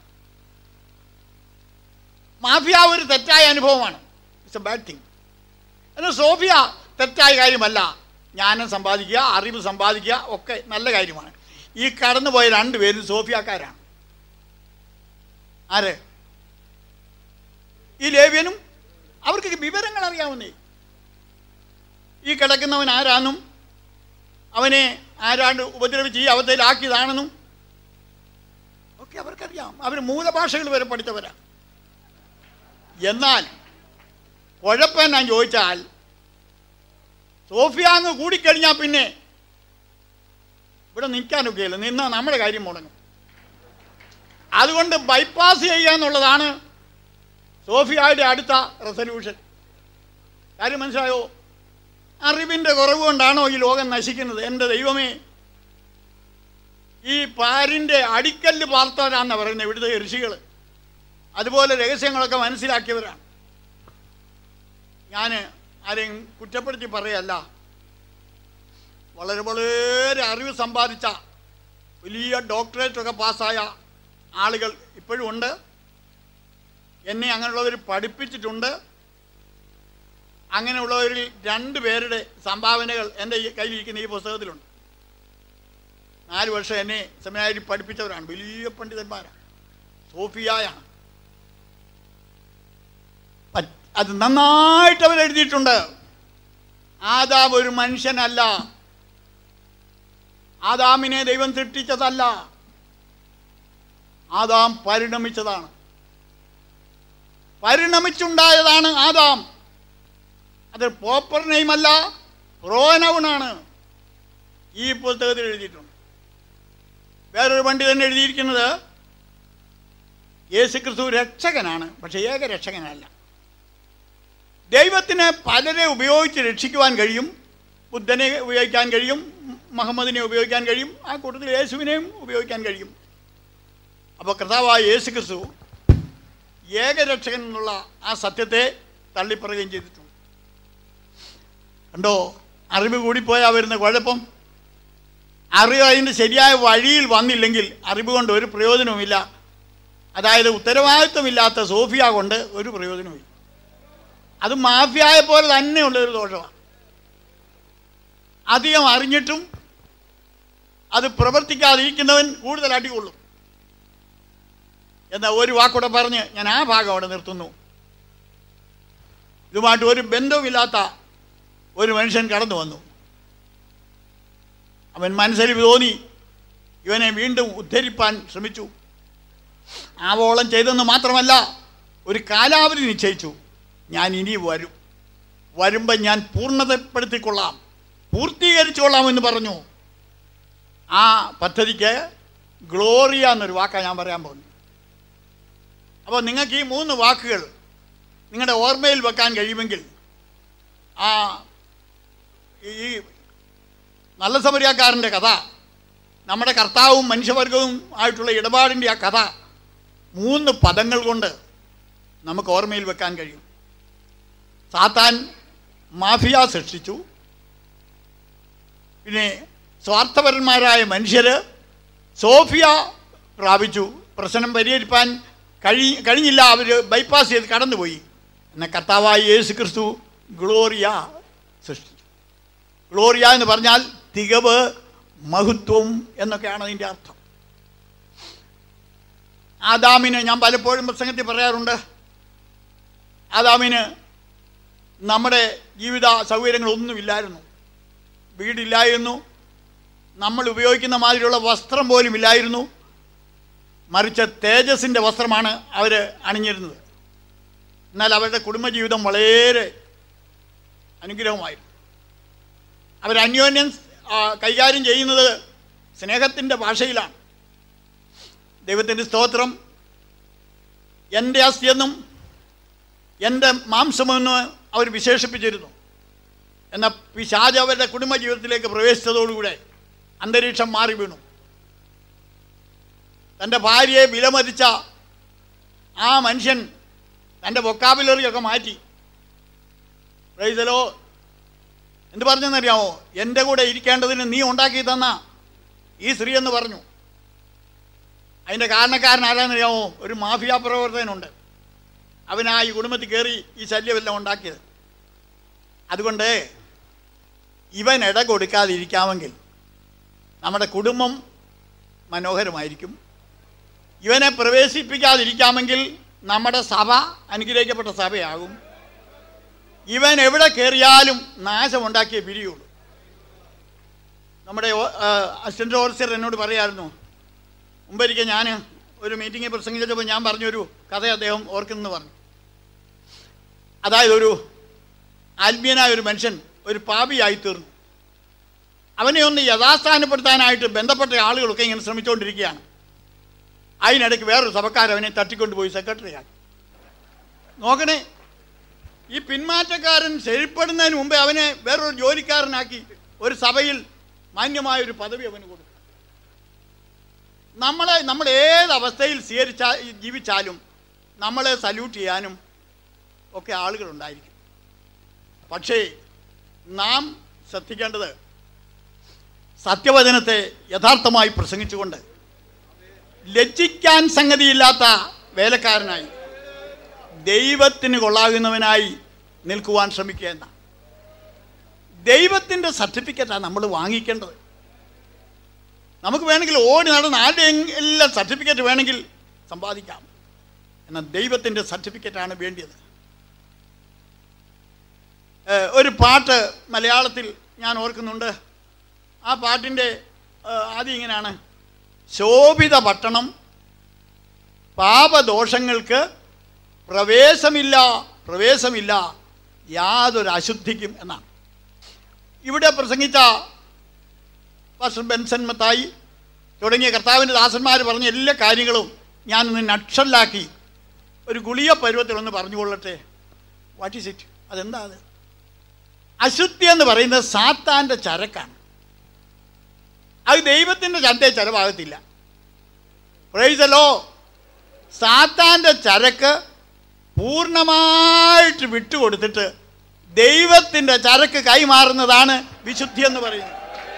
Speaker 1: മാഫിയ ഒരു തെറ്റായ അനുഭവമാണ് ഇറ്റ്സ് എ ബാഡ് തിങ് എന്നാൽ സോഫിയ തെറ്റായ കാര്യമല്ല ജ്ഞാനം സമ്പാദിക്കുക അറിവ് സമ്പാദിക്കുക ഒക്കെ നല്ല കാര്യമാണ് ഈ കടന്നുപോയ രണ്ടുപേരും സോഫിയാക്കാരാണ് ആര് ഈ ലേവ്യനും അവർക്ക് വിവരങ്ങൾ അറിയാവുന്നേ ഈ കിടക്കുന്നവൻ ആരാന്നും അവനെ ആരാണ്ട് ഉപദ്രവിച്ച് ഈ അവസ്ഥയിലാക്കിയതാണെന്നും ഒക്കെ അവർക്കറിയാം അവർ മൂലഭാഷകൾ വരെ പഠിച്ചവരാ എന്നാൽ കുഴപ്പം ഞാൻ ചോദിച്ചാൽ സോഫിയ അങ്ങ് കൂടിക്കഴിഞ്ഞാൽ പിന്നെ ഇവിടെ നിൽക്കാനൊക്കെയില്ല നിന്നാൽ നമ്മുടെ കാര്യം മുടങ്ങും അതുകൊണ്ട് ബൈപ്പാസ് ചെയ്യുക എന്നുള്ളതാണ് സോഫിയയുടെ അടുത്ത റെസൊല്യൂഷൻ കാര്യം മനസ്സിലായോ അറിവിൻ്റെ കുറവ് കൊണ്ടാണോ ഈ ലോകം നശിക്കുന്നത് എൻ്റെ ദൈവമേ ഈ പാരിൻ്റെ അടിക്കല്ല് പാർത്തവരാണെന്ന് പറയുന്നത് ഇവിടുത്തെ ഋഷികൾ അതുപോലെ രഹസ്യങ്ങളൊക്കെ മനസ്സിലാക്കിയവരാണ് ഞാൻ ആരെയും കുറ്റപ്പെടുത്തി പറയല്ല വളരെ വളരെ അറിവ് സമ്പാദിച്ച വലിയ ഡോക്ടറേറ്റ് ഒക്കെ പാസ്സായ ആളുകൾ ഇപ്പോഴും ഉണ്ട് എന്നെ അങ്ങനെയുള്ളവർ പഠിപ്പിച്ചിട്ടുണ്ട് അങ്ങനെയുള്ളവരിൽ രണ്ട് പേരുടെ സംഭാവനകൾ എൻ്റെ ഈ കയ്യിലിരിക്കുന്ന ഈ പുസ്തകത്തിലുണ്ട് നാല് വർഷം എന്നെ സെമിനാരിൽ പഠിപ്പിച്ചവരാണ് വലിയ പണ്ഡിതന്മാരാണ് സോഫിയായാണ് പറ്റ്- അത് നന്നായിട്ട് അവർ എഴുതിയിട്ടുണ്ട് ആദാം ഒരു മനുഷ്യനല്ല ആദാമിനെ ദൈവം സൃഷ്ടിച്ചതല്ല ആദാം പരിണമിച്ചതാണ് പരിണമിച്ചുണ്ടായതാണ് ആദാം അത് പ്രോപ്പർ നെയിമല്ല പ്രോനൗണാണ് ഈ പുസ്തകത്തിൽ എഴുതിയിട്ടുണ്ട് വേറൊരു പണ്ഡിതൻ എഴുതിയിരിക്കുന്നത് യേശു ക്രിസ്തു രക്ഷകനാണ് പക്ഷെ ഏക രക്ഷകനല്ല ദൈവത്തിന് പലരെ ഉപയോഗിച്ച് രക്ഷിക്കുവാൻ കഴിയും ബുദ്ധനെ ഉപയോഗിക്കാൻ കഴിയും മുഹമ്മദിനെ ഉപയോഗിക്കാൻ കഴിയും ആ കൂട്ടത്തിൽ യേശുവിനെയും ഉപയോഗിക്കാൻ കഴിയും അപ്പോൾ കർത്താവായ യേശു ക്രിസ്തു ഏകരക്ഷകൻ എന്നുള്ള ആ സത്യത്തെ തള്ളിപ്പറയുകയും ചെയ്തിട്ടുണ്ട് കണ്ടോ അറിവ് കൂടിപ്പോയാൽ വരുന്ന കുഴപ്പം അറിവ് അതിൻ്റെ ശരിയായ വഴിയിൽ വന്നില്ലെങ്കിൽ അറിവ് കൊണ്ട് ഒരു പ്രയോജനവുമില്ല അതായത് ഉത്തരവാദിത്വമില്ലാത്ത സോഫിയ കൊണ്ട് ഒരു പ്രയോജനവുമില്ല അത് മാഫിയായ പോലെ തന്നെയുള്ള ഒരു ദോഷമാണ് അധികം അറിഞ്ഞിട്ടും അത് പ്രവർത്തിക്കാതിരിക്കുന്നവൻ കൂടുതൽ അടികൊള്ളും എന്നാൽ ഒരു വാക്കൂടെ പറഞ്ഞ് ഞാൻ ആ ഭാഗം അവിടെ നിർത്തുന്നു ഇതുമായിട്ട് ഒരു ബന്ധവുമില്ലാത്ത ഒരു മനുഷ്യൻ കടന്നു വന്നു അവൻ മനസ്സിൽ തോന്നി ഇവനെ വീണ്ടും ഉദ്ധരിപ്പാൻ ശ്രമിച്ചു ആവോളം ചെയ്തെന്ന് മാത്രമല്ല ഒരു കാലാവധി നിശ്ചയിച്ചു ഞാൻ ഇനി വരും വരുമ്പം ഞാൻ പൂർണ്ണതപ്പെടുത്തിക്കൊള്ളാം പൂർത്തീകരിച്ചുകൊള്ളാം എന്ന് പറഞ്ഞു ആ പദ്ധതിക്ക് ഗ്ലോറിയ എന്നൊരു വാക്കാണ് ഞാൻ പറയാൻ പോകുന്നത് അപ്പോൾ നിങ്ങൾക്ക് ഈ മൂന്ന് വാക്കുകൾ നിങ്ങളുടെ ഓർമ്മയിൽ വെക്കാൻ കഴിയുമെങ്കിൽ ആ ഈ നല്ല സമരിയാക്കാരൻ്റെ കഥ നമ്മുടെ കർത്താവും മനുഷ്യവർഗവും ആയിട്ടുള്ള ഇടപാടിൻ്റെ ആ കഥ മൂന്ന് പദങ്ങൾ കൊണ്ട് നമുക്ക് ഓർമ്മയിൽ വെക്കാൻ കഴിയും സാത്താൻ മാഫിയ സൃഷ്ടിച്ചു പിന്നെ സ്വാർത്ഥപരന്മാരായ മനുഷ്യർ സോഫിയ പ്രാപിച്ചു പ്രശ്നം പരിഹരിപ്പാൻ കഴി കഴിഞ്ഞില്ല അവർ ബൈപ്പാസ് ചെയ്ത് കടന്നുപോയി എന്നാൽ കർത്താവായ യേശു ക്രിസ്തു ഗ്ലോറിയ സൃഷ്ടിച്ചു ഗ്ലോറിയ എന്ന് പറഞ്ഞാൽ തികവ് മഹത്വം എന്നൊക്കെയാണ് അതിൻ്റെ അർത്ഥം ആദാമിന് ഞാൻ പലപ്പോഴും പ്രസംഗത്തിൽ പറയാറുണ്ട് ആദാമിന് നമ്മുടെ ജീവിത സൗകര്യങ്ങളൊന്നുമില്ലായിരുന്നു വീടില്ലായിരുന്നു നമ്മൾ ഉപയോഗിക്കുന്ന മാതിരിയുള്ള വസ്ത്രം പോലും ഇല്ലായിരുന്നു മറിച്ച് തേജസ്സിൻ്റെ വസ്ത്രമാണ് അവർ അണിഞ്ഞിരുന്നത് എന്നാൽ അവരുടെ കുടുംബജീവിതം വളരെ അനുഗ്രഹമായിരുന്നു അവർ അന്യോന്യം ആ, കൈകാര്യം ചെയ്യുന്നത് സ്നേഹത്തിൻ്റെ ഭാഷയിലാണ് ദൈവത്തിൻ്റെ സ്തോത്രം എൻ്റെ അസ്ഥിയെന്നും എൻ്റെ മാംസമെന്ന് അവർ വിശേഷിപ്പിച്ചിരുന്നു എന്നാൽ പിശാജ് അവരുടെ കുടുംബജീവിതത്തിലേക്ക് പ്രവേശിച്ചതോടുകൂടെ അന്തരീക്ഷം മാറി വീണു തൻ്റെ ഭാര്യയെ വിലമതിച്ച ആ മനുഷ്യൻ തൻ്റെ വൊക്കാബുലറിയൊക്കെ മാറ്റി പ്രൈസലോ എന്ത് പറഞ്ഞെന്നറിയാമോ എൻ്റെ കൂടെ ഇരിക്കേണ്ടതിന് നീ ഉണ്ടാക്കി തന്ന ഈ സ്ത്രീ എന്ന് പറഞ്ഞു അതിൻ്റെ കാരണക്കാരൻ ആരാന്നറിയാമോ ഒരു മാഫിയ പ്രവർത്തകനുണ്ട് അവനാ ഈ കുടുംബത്തിൽ കയറി ഈ ശല്യമെല്ലാം ഉണ്ടാക്കിയത് അതുകൊണ്ട് ഇവൻ ഇട കൊടുക്കാതിരിക്കാമെങ്കിൽ നമ്മുടെ കുടുംബം മനോഹരമായിരിക്കും ഇവനെ പ്രവേശിപ്പിക്കാതിരിക്കാമെങ്കിൽ നമ്മുടെ സഭ അനുഗ്രഹിക്കപ്പെട്ട സഭയാകും ഇവൻ എവിടെ കയറിയാലും നാശമുണ്ടാക്കിയേ പിരിയുള്ളൂ നമ്മുടെ അസിസ്റ്റൻ്റ് ഓഫീസർ എന്നോട് പറയായിരുന്നു മുമ്പൊരിക്കൽ ഞാൻ ഒരു മീറ്റിങ്ങിൽ പ്രസംഗിച്ചപ്പോൾ ഞാൻ പറഞ്ഞൊരു കഥ അദ്ദേഹം ഓർക്കുന്നെന്ന് പറഞ്ഞു അതായത് ഒരു ആത്മീയനായ ഒരു മനുഷ്യൻ ഒരു പാപിയായി തീർന്നു അവനെ ഒന്ന് യഥാസ്ഥാനപ്പെടുത്താനായിട്ട് ബന്ധപ്പെട്ട ആളുകളൊക്കെ ഇങ്ങനെ ശ്രമിച്ചുകൊണ്ടിരിക്കുകയാണ് അതിനിടയ്ക്ക് വേറൊരു സഭക്കാർ അവനെ തട്ടിക്കൊണ്ടുപോയി സെക്രട്ടറിയാക്കി നോക്കണേ ഈ പിന്മാറ്റക്കാരൻ ശരിപ്പെടുന്നതിന് മുമ്പേ അവനെ വേറൊരു ജോലിക്കാരനാക്കി ഒരു സഭയിൽ മാന്യമായ ഒരു പദവി അവന് കൊടുത്തു നമ്മളെ നമ്മൾ ഏത് അവസ്ഥയിൽ സ്വീകരിച്ചാ ജീവിച്ചാലും നമ്മളെ സല്യൂട്ട് ചെയ്യാനും ഒക്കെ ആളുകളുണ്ടായിരിക്കും പക്ഷേ നാം ശ്രദ്ധിക്കേണ്ടത് സത്യവചനത്തെ യഥാർത്ഥമായി പ്രസംഗിച്ചുകൊണ്ട് ലജ്ജിക്കാൻ സംഗതിയില്ലാത്ത വേലക്കാരനായി ദൈവത്തിന് കൊള്ളാകുന്നവനായി നിൽക്കുവാൻ ശ്രമിക്കുക എന്ന ദൈവത്തിൻ്റെ സർട്ടിഫിക്കറ്റാണ് നമ്മൾ വാങ്ങിക്കേണ്ടത് നമുക്ക് വേണമെങ്കിൽ ഓടി നടന്ന് ആരുടെ എല്ലാം സർട്ടിഫിക്കറ്റ് വേണമെങ്കിൽ സമ്പാദിക്കാം എന്നാൽ ദൈവത്തിൻ്റെ സർട്ടിഫിക്കറ്റാണ് വേണ്ടിയത് ഏഹ് ഒരു പാട്ട് മലയാളത്തിൽ ഞാൻ ഓർക്കുന്നുണ്ട് ആ പാട്ടിൻ്റെ ഏഹ് ആദ്യം ഇങ്ങനെയാണ് ശോഭിത പട്ടണം പാപദോഷങ്ങൾക്ക് പ്രവേശമില്ല പ്രവേശമില്ല യാതൊരു അശുദ്ധിക്കും എന്നാണ് ഇവിടെ പ്രസംഗിച്ച പാസ്റ്റർ ബെൻസൻ മത്തായി തുടങ്ങിയ കർത്താവിൻ്റെ ദാസന്മാർ പറഞ്ഞ എല്ലാ കാര്യങ്ങളും ഞാനൊന്ന് നക്ഷലാക്കി ഒരു ഗുളിയ പരുവത്തിലൊന്ന് പറഞ്ഞുകൊള്ളട്ടെ വാട്ട് ഈസ് ഇറ്റ് അതെന്താ അത് അശുദ്ധി എന്ന് പറയുന്നത് സാത്താൻ്റെ ചരക്കാണ് അത് ദൈവത്തിൻ്റെ ചന്തയെ ചിലവാകത്തില്ല പ്രൈസലോ സാത്താൻ്റെ ചരക്ക് പൂർണ്ണമായിട്ട് വിട്ടുകൊടുത്തിട്ട് ദൈവത്തിൻ്റെ ചരക്ക് കൈമാറുന്നതാണ് വിശുദ്ധി എന്ന് പറയുന്നത്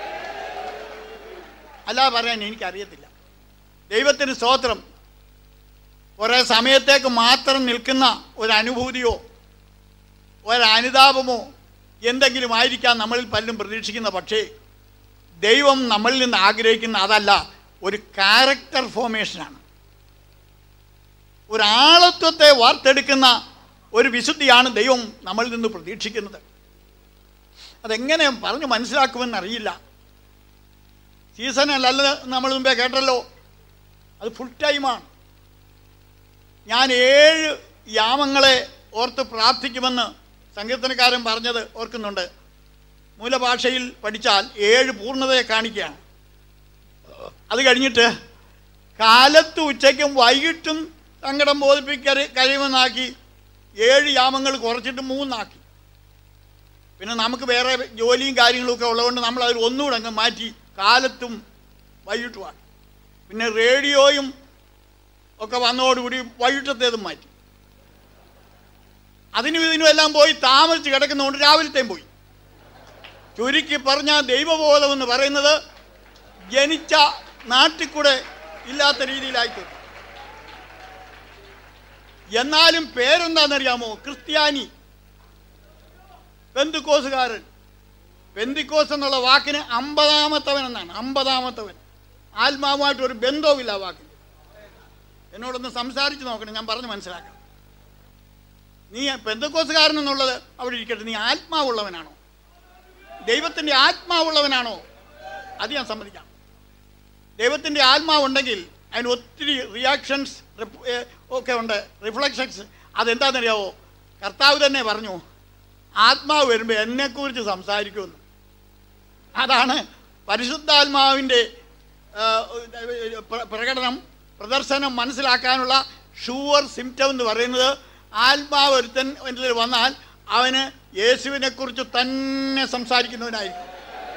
Speaker 1: അല്ലാതെ പറയാൻ എനിക്കറിയത്തില്ല ദൈവത്തിന് സ്തോത്രം കുറേ സമയത്തേക്ക് മാത്രം നിൽക്കുന്ന ഒരു അനുഭൂതിയോ ഒരനുതാപമോ എന്തെങ്കിലും ആയിരിക്കാം നമ്മളിൽ പലരും പ്രതീക്ഷിക്കുന്ന പക്ഷേ ദൈവം നമ്മളിൽ നിന്ന് ആഗ്രഹിക്കുന്ന അതല്ല ഒരു ക്യാരക്ടർ ഫോർമേഷനാണ് ഒരാളത്വത്തെ വാർത്തെടുക്കുന്ന ഒരു വിശുദ്ധിയാണ് ദൈവം നമ്മളിൽ നിന്ന് പ്രതീക്ഷിക്കുന്നത് അതെങ്ങനെ പറഞ്ഞു മനസ്സിലാക്കുമെന്ന് അറിയില്ല സീസണല്ല നമ്മൾ മുമ്പേ കേട്ടല്ലോ അത് ഫുൾ ടൈമാണ് ഞാൻ ഏഴ് യാമങ്ങളെ ഓർത്ത് പ്രാർത്ഥിക്കുമെന്ന് സങ്കീർത്തനക്കാരൻ പറഞ്ഞത് ഓർക്കുന്നുണ്ട് മൂലഭാഷയിൽ പഠിച്ചാൽ ഏഴ് പൂർണ്ണതയെ കാണിക്കുകയാണ് അത് കഴിഞ്ഞിട്ട് കാലത്ത് ഉച്ചയ്ക്കും വൈകിട്ടും സങ്കടം ബോധിപ്പിക്ക കഴിയുമെന്നാക്കി ഏഴ് യാമങ്ങൾ കുറച്ചിട്ട് മൂന്നാക്കി പിന്നെ നമുക്ക് വേറെ ജോലിയും കാര്യങ്ങളും ഒക്കെ ഉള്ളതുകൊണ്ട് നമ്മൾ അതിൽ ഒന്നുകൂടെ അങ്ങ് മാറ്റി കാലത്തും വൈകിട്ടുമാണ് പിന്നെ റേഡിയോയും ഒക്കെ വന്നതോടുകൂടി വൈകിട്ടത്തേതും മാറ്റി അതിനും ഇതിനും എല്ലാം പോയി താമസിച്ച് കിടക്കുന്നതുകൊണ്ട് രാവിലത്തെയും പോയി ചുരുക്കി പറഞ്ഞ ദൈവബോധം എന്ന് പറയുന്നത് ജനിച്ച നാട്ടിൽ കൂടെ ഇല്ലാത്ത രീതിയിലായിത്തീർന്നു എന്നാലും പേരെന്താണെന്നറിയാമോ ക്രിസ്ത്യാനി പെന്തുക്കോസുകാരൻ പെന്തിക്കോസ് എന്നുള്ള വാക്കിന് അമ്പതാമത്തവൻ എന്നാണ് അമ്പതാമത്തവൻ ആത്മാവുമായിട്ട് ഒരു ബന്ധവുമില്ല ആ വാക്കിന് എന്നോടൊന്ന് സംസാരിച്ച് നോക്കണം ഞാൻ പറഞ്ഞ് മനസ്സിലാക്കാം നീ പെന്തക്കോസുകാരൻ എന്നുള്ളത് അവിടെ ഇരിക്കട്ടെ നീ ആത്മാവുള്ളവനാണോ ദൈവത്തിൻ്റെ ആത്മാവുള്ളവനാണോ അത് ഞാൻ സമ്മതിക്കാം ദൈവത്തിൻ്റെ ആത്മാവുണ്ടെങ്കിൽ അതിന് ഒത്തിരി റിയാക്ഷൻസ് ഒക്കെ ഉണ്ട് റിഫ്ലക്ഷൻസ് അതെന്താണെന്നറിയാവോ കർത്താവ് തന്നെ പറഞ്ഞു ആത്മാവ് വരുമ്പോൾ എന്നെക്കുറിച്ച് സംസാരിക്കുമെന്ന് അതാണ് പരിശുദ്ധാത്മാവിൻ്റെ ആ, പ്ര- പ്രകടനം പ്രദർശനം മനസ്സിലാക്കാനുള്ള ഷുവർ സിംറ്റം എന്ന് പറയുന്നത് ആത്മാവ് ഒരുത്തൻ എന്നിൽ വന്നാൽ അവന് യേശുവിനെ കുറിച്ച് തന്നെ സംസാരിക്കുന്നവനായിരിക്കും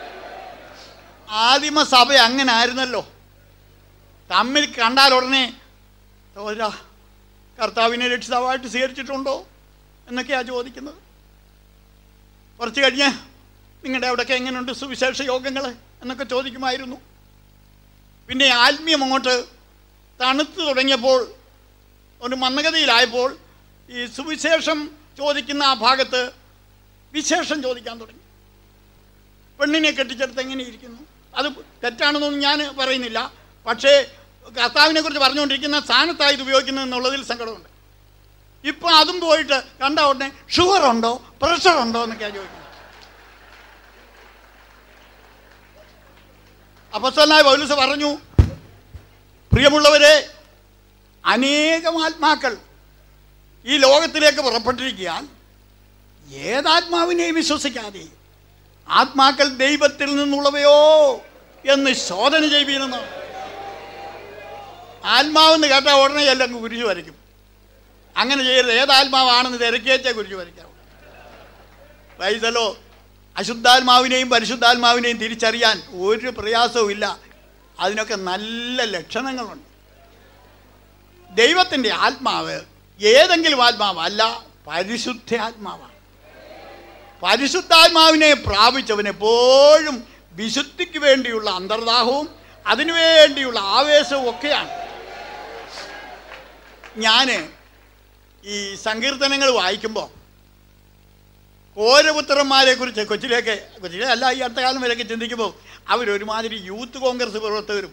Speaker 1: ആദിമ സഭ അങ്ങനെ ആയിരുന്നല്ലോ തമ്മിൽ കണ്ടാൽ ഉടനെ സഹോദരാ കർത്താവിനെ രക്ഷിതാവായിട്ട് സ്വീകരിച്ചിട്ടുണ്ടോ എന്നൊക്കെയാണ് ചോദിക്കുന്നത് കുറച്ച് കഴിഞ്ഞ് നിങ്ങളുടെ അവിടെയൊക്കെ എങ്ങനെയുണ്ട് സുവിശേഷ യോഗങ്ങൾ എന്നൊക്കെ ചോദിക്കുമായിരുന്നു പിന്നെ ആത്മീയം അങ്ങോട്ട് തണുത്തു തുടങ്ങിയപ്പോൾ ഒരു മന്ദഗതിയിലായപ്പോൾ ഈ സുവിശേഷം ചോദിക്കുന്ന ആ ഭാഗത്ത് വിശേഷം ചോദിക്കാൻ തുടങ്ങി പെണ്ണിനെ കെട്ടിച്ചെടുത്ത് എങ്ങനെ ഇരിക്കുന്നു അത് തെറ്റാണെന്നൊന്നും ഞാൻ പറയുന്നില്ല പക്ഷേ കർത്താവിനെ കുറിച്ച് പറഞ്ഞുകൊണ്ടിരിക്കുന്ന സ്ഥാനത്തായി ഇത് ഉപയോഗിക്കുന്നത് എന്നുള്ളതിൽ സങ്കടമുണ്ട് ഇപ്പം അതും പോയിട്ട് കണ്ട ഉടനെ ഷുഗർ ഉണ്ടോ പ്രഷർ ഉണ്ടോ എന്നൊക്കെയാണ് ചോദിക്കുന്നത് അപ്പസ്വലായ പൗലൂസ് പറഞ്ഞു പ്രിയമുള്ളവരെ അനേകം ആത്മാക്കൾ ഈ ലോകത്തിലേക്ക് പുറപ്പെട്ടിരിക്കാൻ ഏതാത്മാവിനെയും വിശ്വസിക്കാതെ ആത്മാക്കൾ ദൈവത്തിൽ നിന്നുള്ളവയോ എന്ന് ശോധന ചെയ്യുന്നതാണ് ആത്മാവെന്ന് കേട്ടാൽ ഉടനെ എല്ലാം കുരിശു വരയ്ക്കും അങ്ങനെ ചെയ്യരുത് ഏതാത്മാവാണെന്ന് തിരക്കിയേച്ചേ കുരിശു വരയ്ക്കാവൂ വൈസലോ അശുദ്ധാത്മാവിനെയും പരിശുദ്ധാത്മാവിനെയും തിരിച്ചറിയാൻ ഒരു പ്രയാസവും ഇല്ല അതിനൊക്കെ നല്ല ലക്ഷണങ്ങളുണ്ട് ദൈവത്തിൻ്റെ ആത്മാവ് ഏതെങ്കിലും ആത്മാവല്ല പരിശുദ്ധ ആത്മാവാണ് പരിശുദ്ധാത്മാവിനെ പ്രാപിച്ചവൻ എപ്പോഴും വിശുദ്ധിക്ക് വേണ്ടിയുള്ള അന്തർദാഹവും അതിനു വേണ്ടിയുള്ള ആവേശവും ഒക്കെയാണ് ഞാൻ ഈ സങ്കീർത്തനങ്ങൾ വായിക്കുമ്പോൾ കോരപുത്രന്മാരെ കുറിച്ച് കൊച്ചിലേക്ക് കൊച്ചിലെ അല്ല ഈ അടുത്ത കാലം വരെയൊക്കെ ചിന്തിക്കുമ്പോൾ അവരൊരുമാതിരി യൂത്ത് കോൺഗ്രസ് പ്രവർത്തകരും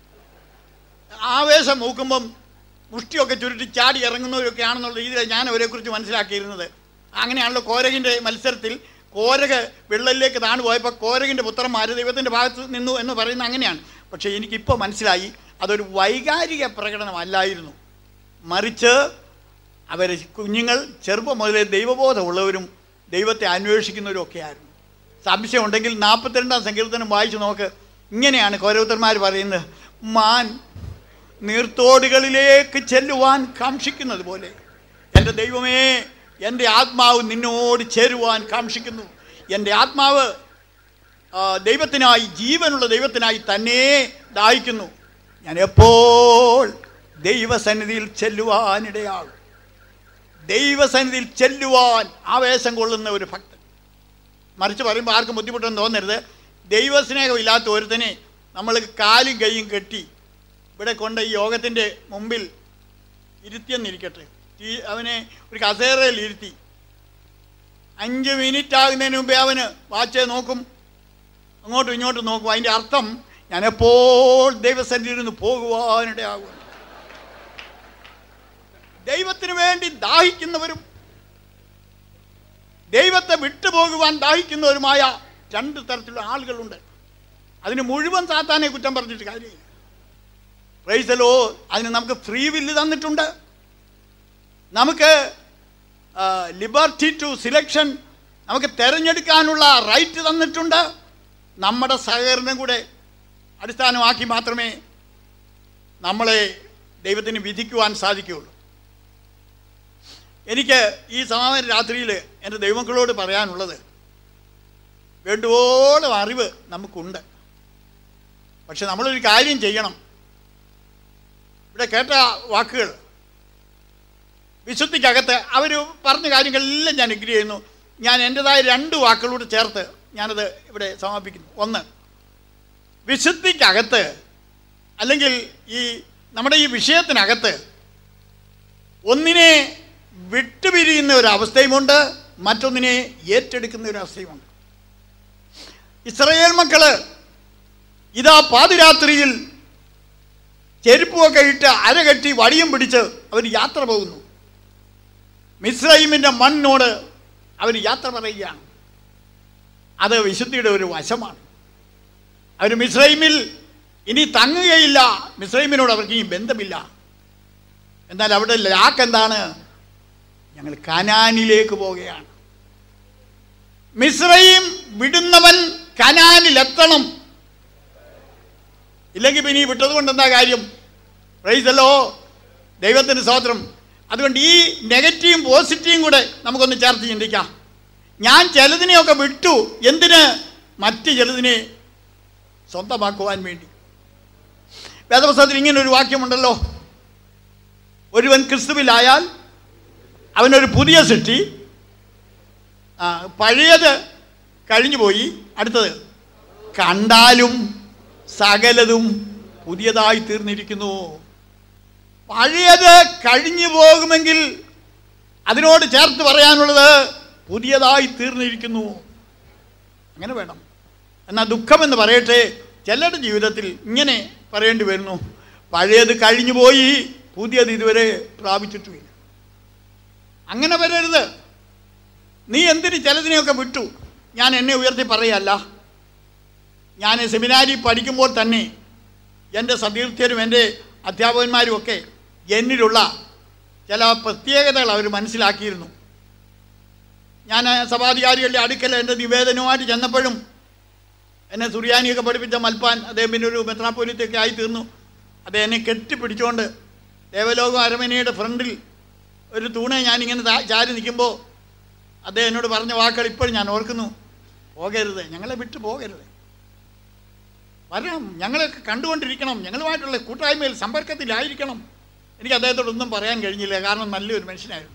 Speaker 1: ആവേശം നോക്കുമ്പം മുഷ്ടിയൊക്കെ ചുരുട്ടി ചാടി ഇറങ്ങുന്നവരൊക്കെ ആണെന്നുള്ള രീതിയിൽ ഞാൻ അവരെക്കുറിച്ച് മനസ്സിലാക്കിയിരുന്നത് അങ്ങനെയാണല്ലോ കോരകിൻ്റെ മത്സരത്തിൽ കോരക വെള്ളലിലേക്ക് താണു പോയപ്പോൾ കോരകിൻ്റെ പുത്രന്മാർ ദൈവത്തിൻ്റെ ഭാഗത്ത് നിന്നു എന്ന് പറയുന്നത് അങ്ങനെയാണ് പക്ഷേ എനിക്കിപ്പോൾ മനസ്സിലായി അതൊരു വൈകാരിക പ്രകടനമല്ലായിരുന്നു മറിച്ച് അവർ കുഞ്ഞുങ്ങൾ ചെറുപ്പം മുതലേ ദൈവബോധമുള്ളവരും ദൈവത്തെ അന്വേഷിക്കുന്നവരും ഒക്കെ ആയിരുന്നു സംശയമുണ്ടെങ്കിൽ നാൽപ്പത്തിരണ്ടാം സങ്കീർത്തനം വായിച്ചു നോക്ക് ഇങ്ങനെയാണ് കോരവത്തന്മാർ പറയുന്നത് മാൻ നീർത്തോടുകളിലേക്ക് ചെല്ലുവാൻ കാക്ഷിക്കുന്നത് പോലെ എൻ്റെ ദൈവമേ എൻ്റെ ആത്മാവ് നിന്നോട് ചേരുവാൻ കാക്ഷിക്കുന്നു എൻ്റെ ആത്മാവ് ആ, ദൈവത്തിനായി ജീവനുള്ള ദൈവത്തിനായി തന്നെ ദാഹിക്കുന്നു ഞാൻ എപ്പോൾ ദൈവസന്നിധിയിൽ ചെല്ലുവാനിടയാകും ദൈവസന്നിധിയിൽ ചെല്ലുവാൻ ആവേശം കൊള്ളുന്ന ഒരു ഭക്തൻ മറിച്ച് പറയുമ്പോൾ ആർക്കും ബുദ്ധിമുട്ടൊന്നും തോന്നരുത് ദൈവസ്നേഹമില്ലാത്ത ഒരുത്തനെ നമ്മൾ കാലും കൈയും കെട്ടി ഇവിടെ കൊണ്ട് ഈ യോഗത്തിൻ്റെ മുമ്പിൽ ഇരുത്തിയെന്നിരിക്കട്ടെ ഈ അവനെ ഒരു കസേരയിൽ ഇരുത്തി അഞ്ച് മിനിറ്റ് ആകുന്നതിന് മുമ്പേ അവന് വാച്ച് നോക്കും അങ്ങോട്ടും ഇങ്ങോട്ടും നോക്കും അതിൻ്റെ അർത്ഥം ഞാൻ എപ്പോൾ ദൈവസന്നിധിയിൽ നിന്ന് പോകുവാനിടയാകും ദൈവത്തിന് വേണ്ടി ദാഹിക്കുന്നവരും ദൈവത്തെ വിട്ടുപോകുവാൻ ദാഹിക്കുന്നവരുമായ രണ്ട് തരത്തിലുള്ള ആളുകളുണ്ട് അതിന് മുഴുവൻ സാത്താനെ കുറ്റം പറഞ്ഞിട്ട് കാര്യമില്ല പ്രൈസലോ അതിന് നമുക്ക് ഫ്രീ വില്ല് തന്നിട്ടുണ്ട് നമുക്ക് ലിബർട്ടി ടു സിലക്ഷൻ നമുക്ക് തിരഞ്ഞെടുക്കാനുള്ള റൈറ്റ് തന്നിട്ടുണ്ട് നമ്മുടെ സഹകരണം കൂടെ അടിസ്ഥാനമാക്കി മാത്രമേ നമ്മളെ ദൈവത്തിന് വിധിക്കുവാൻ സാധിക്കുകയുള്ളൂ എനിക്ക് ഈ സമാപന രാത്രിയിൽ എൻ്റെ ദൈവങ്ങളോട് പറയാനുള്ളത് വേണ്ടുവോളം അറിവ് നമുക്കുണ്ട് പക്ഷെ നമ്മളൊരു കാര്യം ചെയ്യണം ഇവിടെ കേട്ട വാക്കുകൾ വിശുദ്ധിക്കകത്ത് അവർ പറഞ്ഞ കാര്യങ്ങളെല്ലാം ഞാൻ എഗ്രി ചെയ്യുന്നു ഞാൻ എൻ്റെതായ രണ്ട് വാക്കുകളോട് ചേർത്ത് ഞാനത് ഇവിടെ സമാപിക്കുന്നു ഒന്ന് വിശുദ്ധിക്കകത്ത് അല്ലെങ്കിൽ ഈ നമ്മുടെ ഈ വിഷയത്തിനകത്ത് ഒന്നിനെ വിട്ടുപിരിയുന്ന ഒരു അവസ്ഥയുമുണ്ട് മറ്റൊന്നിനെ ഏറ്റെടുക്കുന്ന ഒരു അവസ്ഥയുമുണ്ട് ഇസ്രയേൽ മക്കള് ഇതാ പാതിരാത്രിയിൽ ചെരുപ്പുമൊക്കെ ഇട്ട് അരകെട്ടി വടിയും പിടിച്ച് അവർ യാത്ര പോകുന്നു മിസ്രൈമിൻ്റെ മണ്ണിനോട് അവർ യാത്ര പറയുകയാണ് അത് വിശുദ്ധിയുടെ ഒരു വശമാണ് അവർ മിസ്രൈമിൽ ഇനി തങ്ങുകയില്ല മിസ്രൈമിനോട് അവർക്ക് ഇനി ബന്ധമില്ല എന്നാൽ അവിടെ ലാക്ക് എന്താണ് ഞങ്ങൾ കനാനിലേക്ക് പോവുകയാണ് മിസ്രൈം വിടുന്നവൻ കനാനിലെത്തണം ഇല്ലെങ്കിൽ പിന്നെ ഈ വിട്ടത് കൊണ്ട് എന്താ കാര്യം പ്രൈസല്ലോ ദൈവത്തിന് സ്തോത്രം അതുകൊണ്ട് ഈ നെഗറ്റീവും പോസിറ്റീവും കൂടെ നമുക്കൊന്ന് ചേർത്ത് ചിന്തിക്കാം ഞാൻ ചിലതിനെയൊക്കെ വിട്ടു എന്തിന് മറ്റ് ചിലതിനെ സ്വന്തമാക്കുവാൻ വേണ്ടി വേദപുസ്തകത്തിൽ ഇങ്ങനെ ഒരു വാക്യമുണ്ടല്ലോ ഒരുവൻ ക്രിസ്തുവിലായാൽ അവനൊരു പുതിയ സൃഷ്ടി ആ, പഴയത് കഴിഞ്ഞുപോയി അടുത്തത് കണ്ടാലും സകലതും പുതിയതായി തീർന്നിരിക്കുന്നു പഴയത് കഴിഞ്ഞു പോകുമെങ്കിൽ അതിനോട് ചേർത്ത് പറയാനുള്ളത് പുതിയതായി തീർന്നിരിക്കുന്നു അങ്ങനെ വേണം എന്നാൽ ദുഃഖമെന്ന് പറയട്ടെ ചിലരുടെ ജീവിതത്തിൽ ഇങ്ങനെ പറയേണ്ടി വരുന്നു പഴയത് കഴിഞ്ഞു പോയി പുതിയത് ഇതുവരെ പ്രാപിച്ചിട്ടുമില്ല അങ്ങനെ വരരുത് നീ എന്തിന് ചിലതിനെയൊക്കെ വിട്ടു ഞാൻ എന്നെ ഉയർത്തി പറയല്ല ഞാൻ സെമിനാരി പഠിക്കുമ്പോൾ തന്നെ എൻ്റെ സതീർത്ഥ്യരും എൻ്റെ അധ്യാപകന്മാരും ഒക്കെ എന്നിലുള്ള ചില പ്രത്യേകതകൾ അവർ മനസ്സിലാക്കിയിരുന്നു ഞാൻ സഭാധികാരികളുടെ അടുക്കൽ എൻ്റെ നിവേദനവുമായിട്ട് ചെന്നപ്പോഴും എന്നെ സുറിയാനിയൊക്കെ പഠിപ്പിച്ച മൽപ്പാൻ അദ്ദേഹം പിന്നെ ഒരു മെത്രാപ്പൊലിത്തൊക്കെ ആയി തീർന്നു അദ്ദേഹം എന്നെ കെട്ടിപ്പിടിച്ചുകൊണ്ട് ദേവലോകം അരമനയുടെ ഫ്രണ്ടിൽ ഒരു തൂണെ ഞാനിങ്ങനെ താ- ചാരി നിൽക്കുമ്പോൾ അദ്ദേഹം എന്നോട് പറഞ്ഞ വാക്കുകൾ ഇപ്പോഴും ഞാൻ ഓർക്കുന്നു പോകരുത് ഞങ്ങളെ വിട്ടു പോകരുത് വരണം ഞങ്ങളൊക്കെ കണ്ടുകൊണ്ടിരിക്കണം ഞങ്ങളുമായിട്ടുള്ള കൂട്ടായ്മയിൽ സമ്പർക്കത്തിലായിരിക്കണം എനിക്ക് അദ്ദേഹത്തോടൊന്നും പറയാൻ കഴിഞ്ഞില്ല കാരണം നല്ലൊരു മനുഷ്യനായിരുന്നു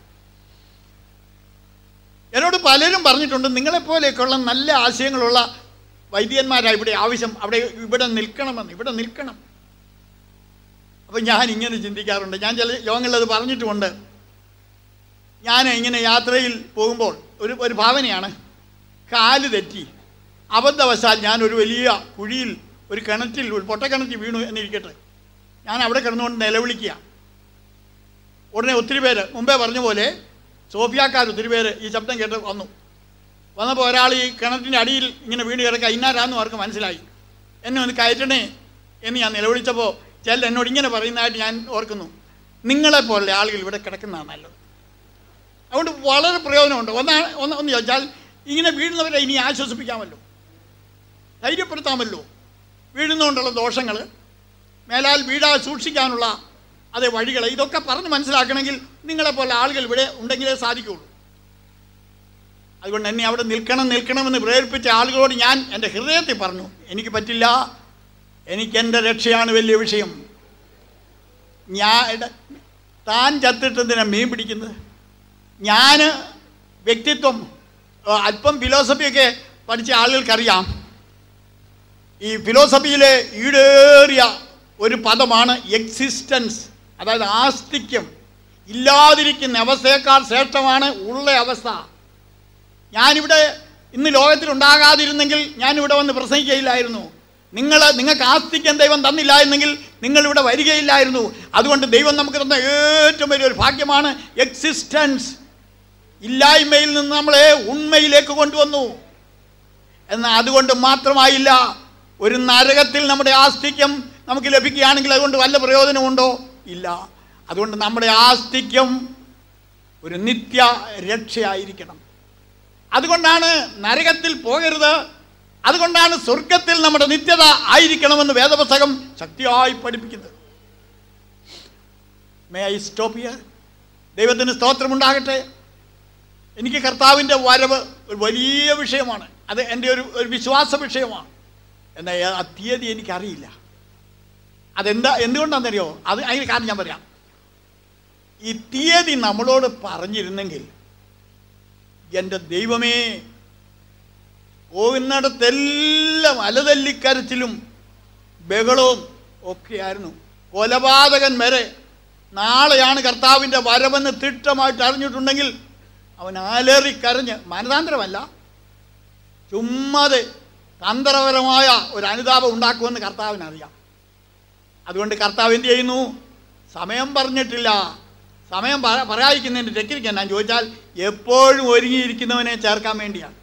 Speaker 1: എന്നോട് പലരും പറഞ്ഞിട്ടുണ്ട് നിങ്ങളെപ്പോലെയൊക്കെയുള്ള നല്ല ആശയങ്ങളുള്ള വൈദ്യന്മാരാണ് ഇവിടെ ആവശ്യം അവിടെ ഇവിടെ നിൽക്കണമെന്ന് ഇവിടെ നിൽക്കണം അപ്പം ഞാൻ ഇങ്ങനെ ചിന്തിക്കാറുണ്ട് ഞാൻ ചില യോഗങ്ങളിൽ അത് പറഞ്ഞിട്ടുമുണ്ട് ഞാൻ ഇങ്ങനെ യാത്രയിൽ പോകുമ്പോൾ ഒരു ഒരു ഭാവനയാണ് കാല് തെറ്റി അബദ്ധവശാൽ ഞാൻ ഒരു വലിയ കുഴിയിൽ ഒരു കിണറ്റിൽ ഒരു പൊട്ടക്കിണറ്റിൽ വീണു എന്നിരിക്കട്ടെ ഞാൻ അവിടെ കിടന്നുകൊണ്ട് നിലവിളിക്കുക ഉടനെ ഒത്തിരി പേര് മുമ്പേ പറഞ്ഞ പോലെ സോഫിയാക്കാർ ഒത്തിരി പേര് ഈ ശബ്ദം കേട്ട് വന്നു വന്നപ്പോൾ ഒരാൾ ഈ കിണറ്റിൻ്റെ അടിയിൽ ഇങ്ങനെ വീണ് കിടക്കുക ഇന്നാരാന്ന് അവർക്ക് മനസ്സിലായി എന്നെ ഒന്ന് കയറ്റണേ എന്ന് ഞാൻ നിലവിളിച്ചപ്പോൾ ചില എന്നോട് ഇങ്ങനെ പറയുന്നതായിട്ട് ഞാൻ ഓർക്കുന്നു നിങ്ങളെപ്പോലുള്ള ആളുകൾ ഇവിടെ കിടക്കുന്നതാണ് നല്ലത് അതുകൊണ്ട് വളരെ പ്രയോജനമുണ്ട് ഒന്നാണ് ഒന്ന് ഒന്ന് ചോദിച്ചാൽ ഇങ്ങനെ വീഴുന്നവരെ ഇനി ആശ്വസിപ്പിക്കാമല്ലോ ധൈര്യപ്പെടുത്താമല്ലോ വീഴുന്നതുകൊണ്ടുള്ള ദോഷങ്ങൾ മേലാൽ വീഴാതെ സൂക്ഷിക്കാനുള്ള അതേ വഴികൾ ഇതൊക്കെ പറഞ്ഞ് മനസ്സിലാക്കണമെങ്കിൽ നിങ്ങളെപ്പോലെ ആളുകൾ ഇവിടെ ഉണ്ടെങ്കിലേ സാധിക്കുകയുള്ളൂ അതുകൊണ്ട് എന്നെ അവിടെ നിൽക്കണം നിൽക്കണമെന്ന് പ്രേരിപ്പിച്ച ആളുകളോട് ഞാൻ എൻ്റെ ഹൃദയത്തിൽ പറഞ്ഞു എനിക്ക് പറ്റില്ല എനിക്ക് എൻ്റെ രക്ഷയാണ് വലിയ വിഷയം ഞാൻ താൻ ചത്തിട്ടെന്തിനാ മീൻ പിടിക്കുന്നത് ഞാൻ വ്യക്തിത്വം ആ, അല്പം ഫിലോസഫിയൊക്കെ പഠിച്ച ആളുകൾക്കറിയാം ഈ ഫിലോസഫിയിലെ ഈടേറിയ ഒരു പദമാണ് എക്സിസ്റ്റൻസ് അതായത് ആസ്തിക്യം ഇല്ലാതിരിക്കുന്ന അവസ്ഥയേക്കാൾ ശ്രേഷ്ഠമാണ് ഉള്ള അവസ്ഥ ഞാനിവിടെ ഇന്ന് ലോകത്തിൽ ഉണ്ടാകാതിരുന്നെങ്കിൽ ഞാനിവിടെ വന്ന് പ്രസംഗിക്കയില്ലായിരുന്നു നിങ്ങൾ നിങ്ങൾക്ക് ആസ്തിക്യം ദൈവം തന്നില്ല എന്നെങ്കിൽ നിങ്ങളിവിടെ വരികയില്ലായിരുന്നു അതുകൊണ്ട് ദൈവം നമുക്ക് തന്ന ഏറ്റവും വലിയൊരു ഭാഗ്യമാണ് എക്സിസ്റ്റൻസ് ഇല്ലായ്മയിൽ നിന്ന് നമ്മളെ ഉണ്മയിലേക്ക് കൊണ്ടുവന്നു എന്നാൽ അതുകൊണ്ട് മാത്രമായില്ല ഒരു നരകത്തിൽ നമ്മുടെ ആസ്തിക്യം നമുക്ക് ലഭിക്കുകയാണെങ്കിൽ അതുകൊണ്ട് വല്ല പ്രയോജനമുണ്ടോ ഇല്ല അതുകൊണ്ട് നമ്മുടെ ആസ്തിക്യം ഒരു നിത്യ രക്ഷയായിരിക്കണം അതുകൊണ്ടാണ് നരകത്തിൽ പോകരുത് അതുകൊണ്ടാണ് സ്വർഗത്തിൽ നമ്മുടെ നിത്യത ആയിരിക്കണമെന്ന് വേദപുസ്തകം ശക്തിയായി പഠിപ്പിക്കുന്നത് മേ ഐ സ്റ്റോപ്പ് ഹിയർ ദൈവത്തിന് സ്തോത്രമുണ്ടാകട്ടെ എനിക്ക് കർത്താവിൻ്റെ വരവ് ഒരു വലിയ വിഷയമാണ് അത് എൻ്റെ ഒരു ഒരു വിശ്വാസ വിഷയമാണ് എന്നാൽ ആ തീയതി എനിക്കറിയില്ല അതെന്താ എന്തുകൊണ്ടാണെന്നറിയോ അത് അതിന് കാരണം ഞാൻ പറയാം ഈ തീയതി നമ്മളോട് പറഞ്ഞിരുന്നെങ്കിൽ എൻ്റെ ദൈവമേ പോകുന്നിടത്തെല്ലാം അലതല്ലിക്കരച്ചിലും ബഹളവും ഒക്കെയായിരുന്നു കൊലപാതകൻ വരെ നാളെയാണ് കർത്താവിൻ്റെ വരവെന്ന് തിട്ടമായിട്ട് അറിഞ്ഞിട്ടുണ്ടെങ്കിൽ അവൻ അലറി കരഞ്ഞ് മനതാന്തരമല്ല ചുമ്മാതെ തന്ത്രപരമായ ഒരു അനുതാപം ഉണ്ടാക്കുമെന്ന് കർത്താവിനറിയാം അതുകൊണ്ട് കർത്താവ് എന്ത് ചെയ്യുന്നു സമയം പറഞ്ഞിട്ടില്ല സമയം പറ പറയാതിരിക്കുന്നതിൻ്റെ ടെക്നിക്ക് എന്നാ ചോദിച്ചാൽ എപ്പോഴും ഒരുങ്ങിയിരിക്കുന്നവനെ ചേർക്കാൻ വേണ്ടിയാണ്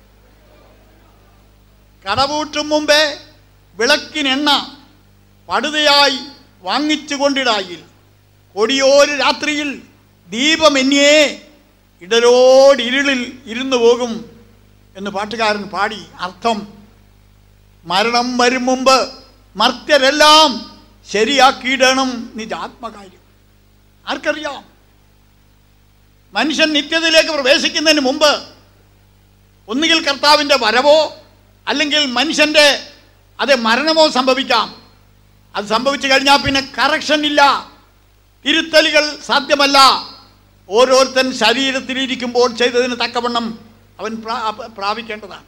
Speaker 1: കടപൂട്ടും മുമ്പേ വിളക്കിനെണ്ണ പടുതയായി വാങ്ങിച്ചു കൊണ്ടിടായിൽ കൊടിയോര് രാത്രിയിൽ ദീപമെന്നിയേ ഇടരോടിരുളിൽ ഇരുന്നു പോകും എന്ന് പാട്ടുകാരൻ പാടി അർത്ഥം മരണം വരും മുമ്പ് മർത്യരെല്ലാം ശരിയാക്കിയിടണം നിജാത്മകാര്യം ആർക്കറിയാം മനുഷ്യൻ നിത്യതയിലേക്ക് പ്രവേശിക്കുന്നതിന് മുമ്പ് ഒന്നുകിൽ കർത്താവിൻ്റെ വരവോ അല്ലെങ്കിൽ മനുഷ്യൻ്റെ അത് മരണമോ സംഭവിക്കാം അത് സംഭവിച്ചു കഴിഞ്ഞാൽ പിന്നെ കറക്ഷൻ ഇല്ല തിരുത്തലുകൾ സാധ്യമല്ല ഓരോരുത്തൻ ശരീരത്തിലിരിക്കുമ്പോൾ ചെയ്തതിന് തക്കവണ്ണം അവൻ പ്രാ- പ്രാപിക്കേണ്ടതാണ്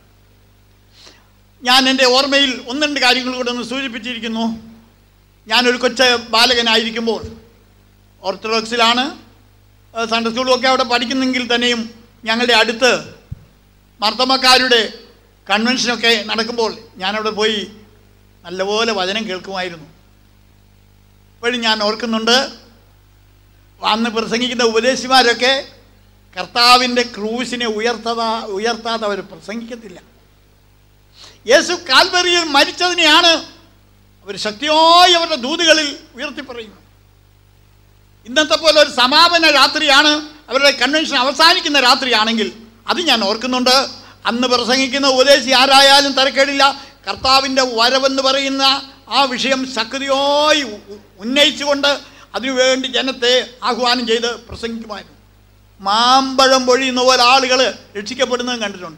Speaker 1: ഞാൻ എൻ്റെ ഓർമ്മയിൽ ഒന്ന് രണ്ട് കാര്യങ്ങൾ കൂടെ ഒന്ന് സൂചിപ്പിച്ചിരിക്കുന്നു ഞാനൊരു കൊച്ച ബാലകനായിരിക്കുമ്പോൾ ഓർത്തഡോക്സിലാണ് ഏഹ് സൺഡേ സ്കൂളുമൊക്കെ അവിടെ പഠിക്കുന്നെങ്കിൽ തന്നെയും ഞങ്ങളുടെ അടുത്ത് മർദ്ദമക്കാരുടെ കൺവെൻഷനൊക്കെ നടക്കുമ്പോൾ ഞാനവിടെ പോയി നല്ലപോലെ വചനം കേൾക്കുമായിരുന്നു ഇപ്പോഴും ഞാൻ ഓർക്കുന്നുണ്ട് അന്ന് പ്രസംഗിക്കുന്ന ഉപദേശിമാരൊക്കെ കർത്താവിൻ്റെ ക്രൂശിനെ ഉയർത്തതാ ഉയർത്താതെ അവർ പ്രസംഗിക്കത്തില്ല യേശു കാൽവറിയിൽ മരിച്ചതിനെയാണ് അവർ ശക്തിയായി അവരുടെ ദൂതുകളിൽ ഉയർത്തി പറയുന്നു ഇന്നത്തെ പോലെ ഒരു സമാപന രാത്രിയാണ് അവരുടെ കൺവെൻഷൻ അവസാനിക്കുന്ന രാത്രിയാണെങ്കിൽ അത് ഞാൻ ഓർക്കുന്നുണ്ട് അന്ന് പ്രസംഗിക്കുന്ന ഉപദേശി ആരായാലും തരക്കേടില്ല കർത്താവിൻ്റെ വരവെന്ന് പറയുന്ന ആ വിഷയം ശക്തിയായി ഉ- ഉ- ഉന്നയിച്ചുകൊണ്ട് അതിനുവേണ്ടി ജനത്തെ ആഹ്വാനം ചെയ്ത് പ്രസംഗിക്കുമായിരുന്നു മാമ്പഴം പൊഴിയുന്ന പോലെ ആളുകൾ രക്ഷിക്കപ്പെടുന്നതും കണ്ടിട്ടുണ്ട്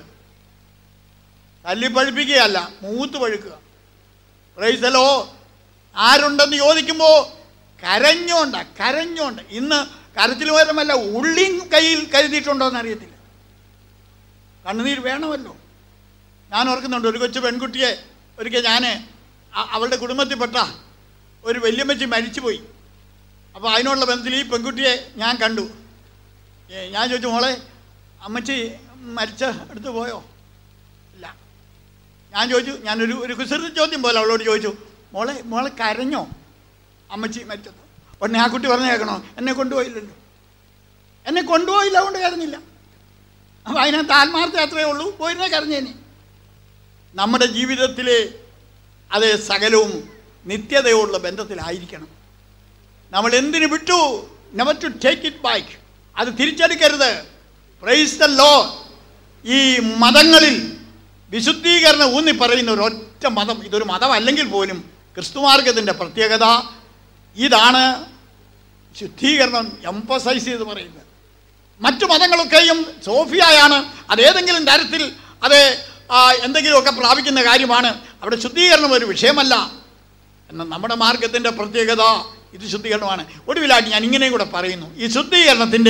Speaker 1: തല്ലിപ്പഴിപ്പിക്കുകയല്ല മൂത്ത് പഴുക്കുക പ്രൈസലോ ആരുണ്ടെന്ന് ചോദിക്കുമ്പോൾ കരഞ്ഞോണ്ട കരഞ്ഞോണ്ട് ഇന്ന് കരച്ചിൽ പകരമല്ല ഉള്ളിയും കയ്യിൽ കരുതിയിട്ടുണ്ടോ എന്ന് അറിയത്തില്ല കണ്ണുനീർ വേണമല്ലോ ഞാൻ ഓർക്കുന്നുണ്ട് ഒരു കൊച്ചു പെൺകുട്ടിയെ ഒരിക്കൽ ഞാൻ അവളുടെ കുടുംബത്തിൽപ്പെട്ട ഒരു വല്യമ്മച്ചി മരിച്ചുപോയി അപ്പോൾ അതിനുള്ള ബന്ധത്തിൽ ഈ പെൺകുട്ടിയെ ഞാൻ കണ്ടു ഏ, ഞാൻ ചോദിച്ചു മോളെ അമ്മച്ചി മരിച്ച അടുത്ത് പോയോ ഇല്ല ഞാൻ ചോദിച്ചു ഞാനൊരു ഒരു കുസൃതി ചോദ്യം പോലെ അവളോട് ചോദിച്ചു മോളെ മോളെ കരഞ്ഞോ അമ്മച്ചി മരിച്ചത് ഉടനെ ആ കുട്ടി പറഞ്ഞു കേൾക്കണോ എന്നെ കൊണ്ടുപോയില്ലല്ലോ എന്നെ കൊണ്ടുപോയില്ല അതുകൊണ്ട് കരഞ്ഞില്ല അപ്പം അതിനകത്ത് ആത്മാർത്ഥ അത്രയേ ഉള്ളൂ പോയിരുന്നേ കരഞ്ഞേനെ നമ്മുടെ ജീവിതത്തിലെ അത് സകലവും നിത്യതയുള്ള ബന്ധത്തിലായിരിക്കണം നമ്മൾ എന്തിനു വിട്ടു never to take it back അത് തിരിച്ചെടുക്കരുത് പ്രൈസ് ദ ലോ ഈ മതങ്ങളിൽ വിശുദ്ധീകരണം ഊന്നി പറയുന്ന ഒരൊറ്റ മതം ഇതൊരു മതമല്ലെങ്കിൽ പോലും ക്രിസ്തുമാർഗത്തിൻ്റെ പ്രത്യേകത ഇതാണ് ശുദ്ധീകരണം എംഫസൈസ് ചെയ്ത് പറയുന്നത് മറ്റു മതങ്ങളൊക്കെയും സോഫിയായാണ് അത് ഏതെങ്കിലും തരത്തിൽ അത് ആ, എന്തെങ്കിലുമൊക്കെ പ്രാപിക്കുന്ന കാര്യമാണ് അവിടെ ശുദ്ധീകരണം ഒരു വിഷയമല്ല എന്നാൽ നമ്മുടെ മാർഗത്തിൻ്റെ പ്രത്യേകത ഇത് ശുദ്ധീകരണമാണ് ഒടുവിലായിട്ട് ഞാൻ ഇങ്ങനെയും കൂടെ പറയുന്നു ഈ ശുദ്ധീകരണത്തിൻ്റെ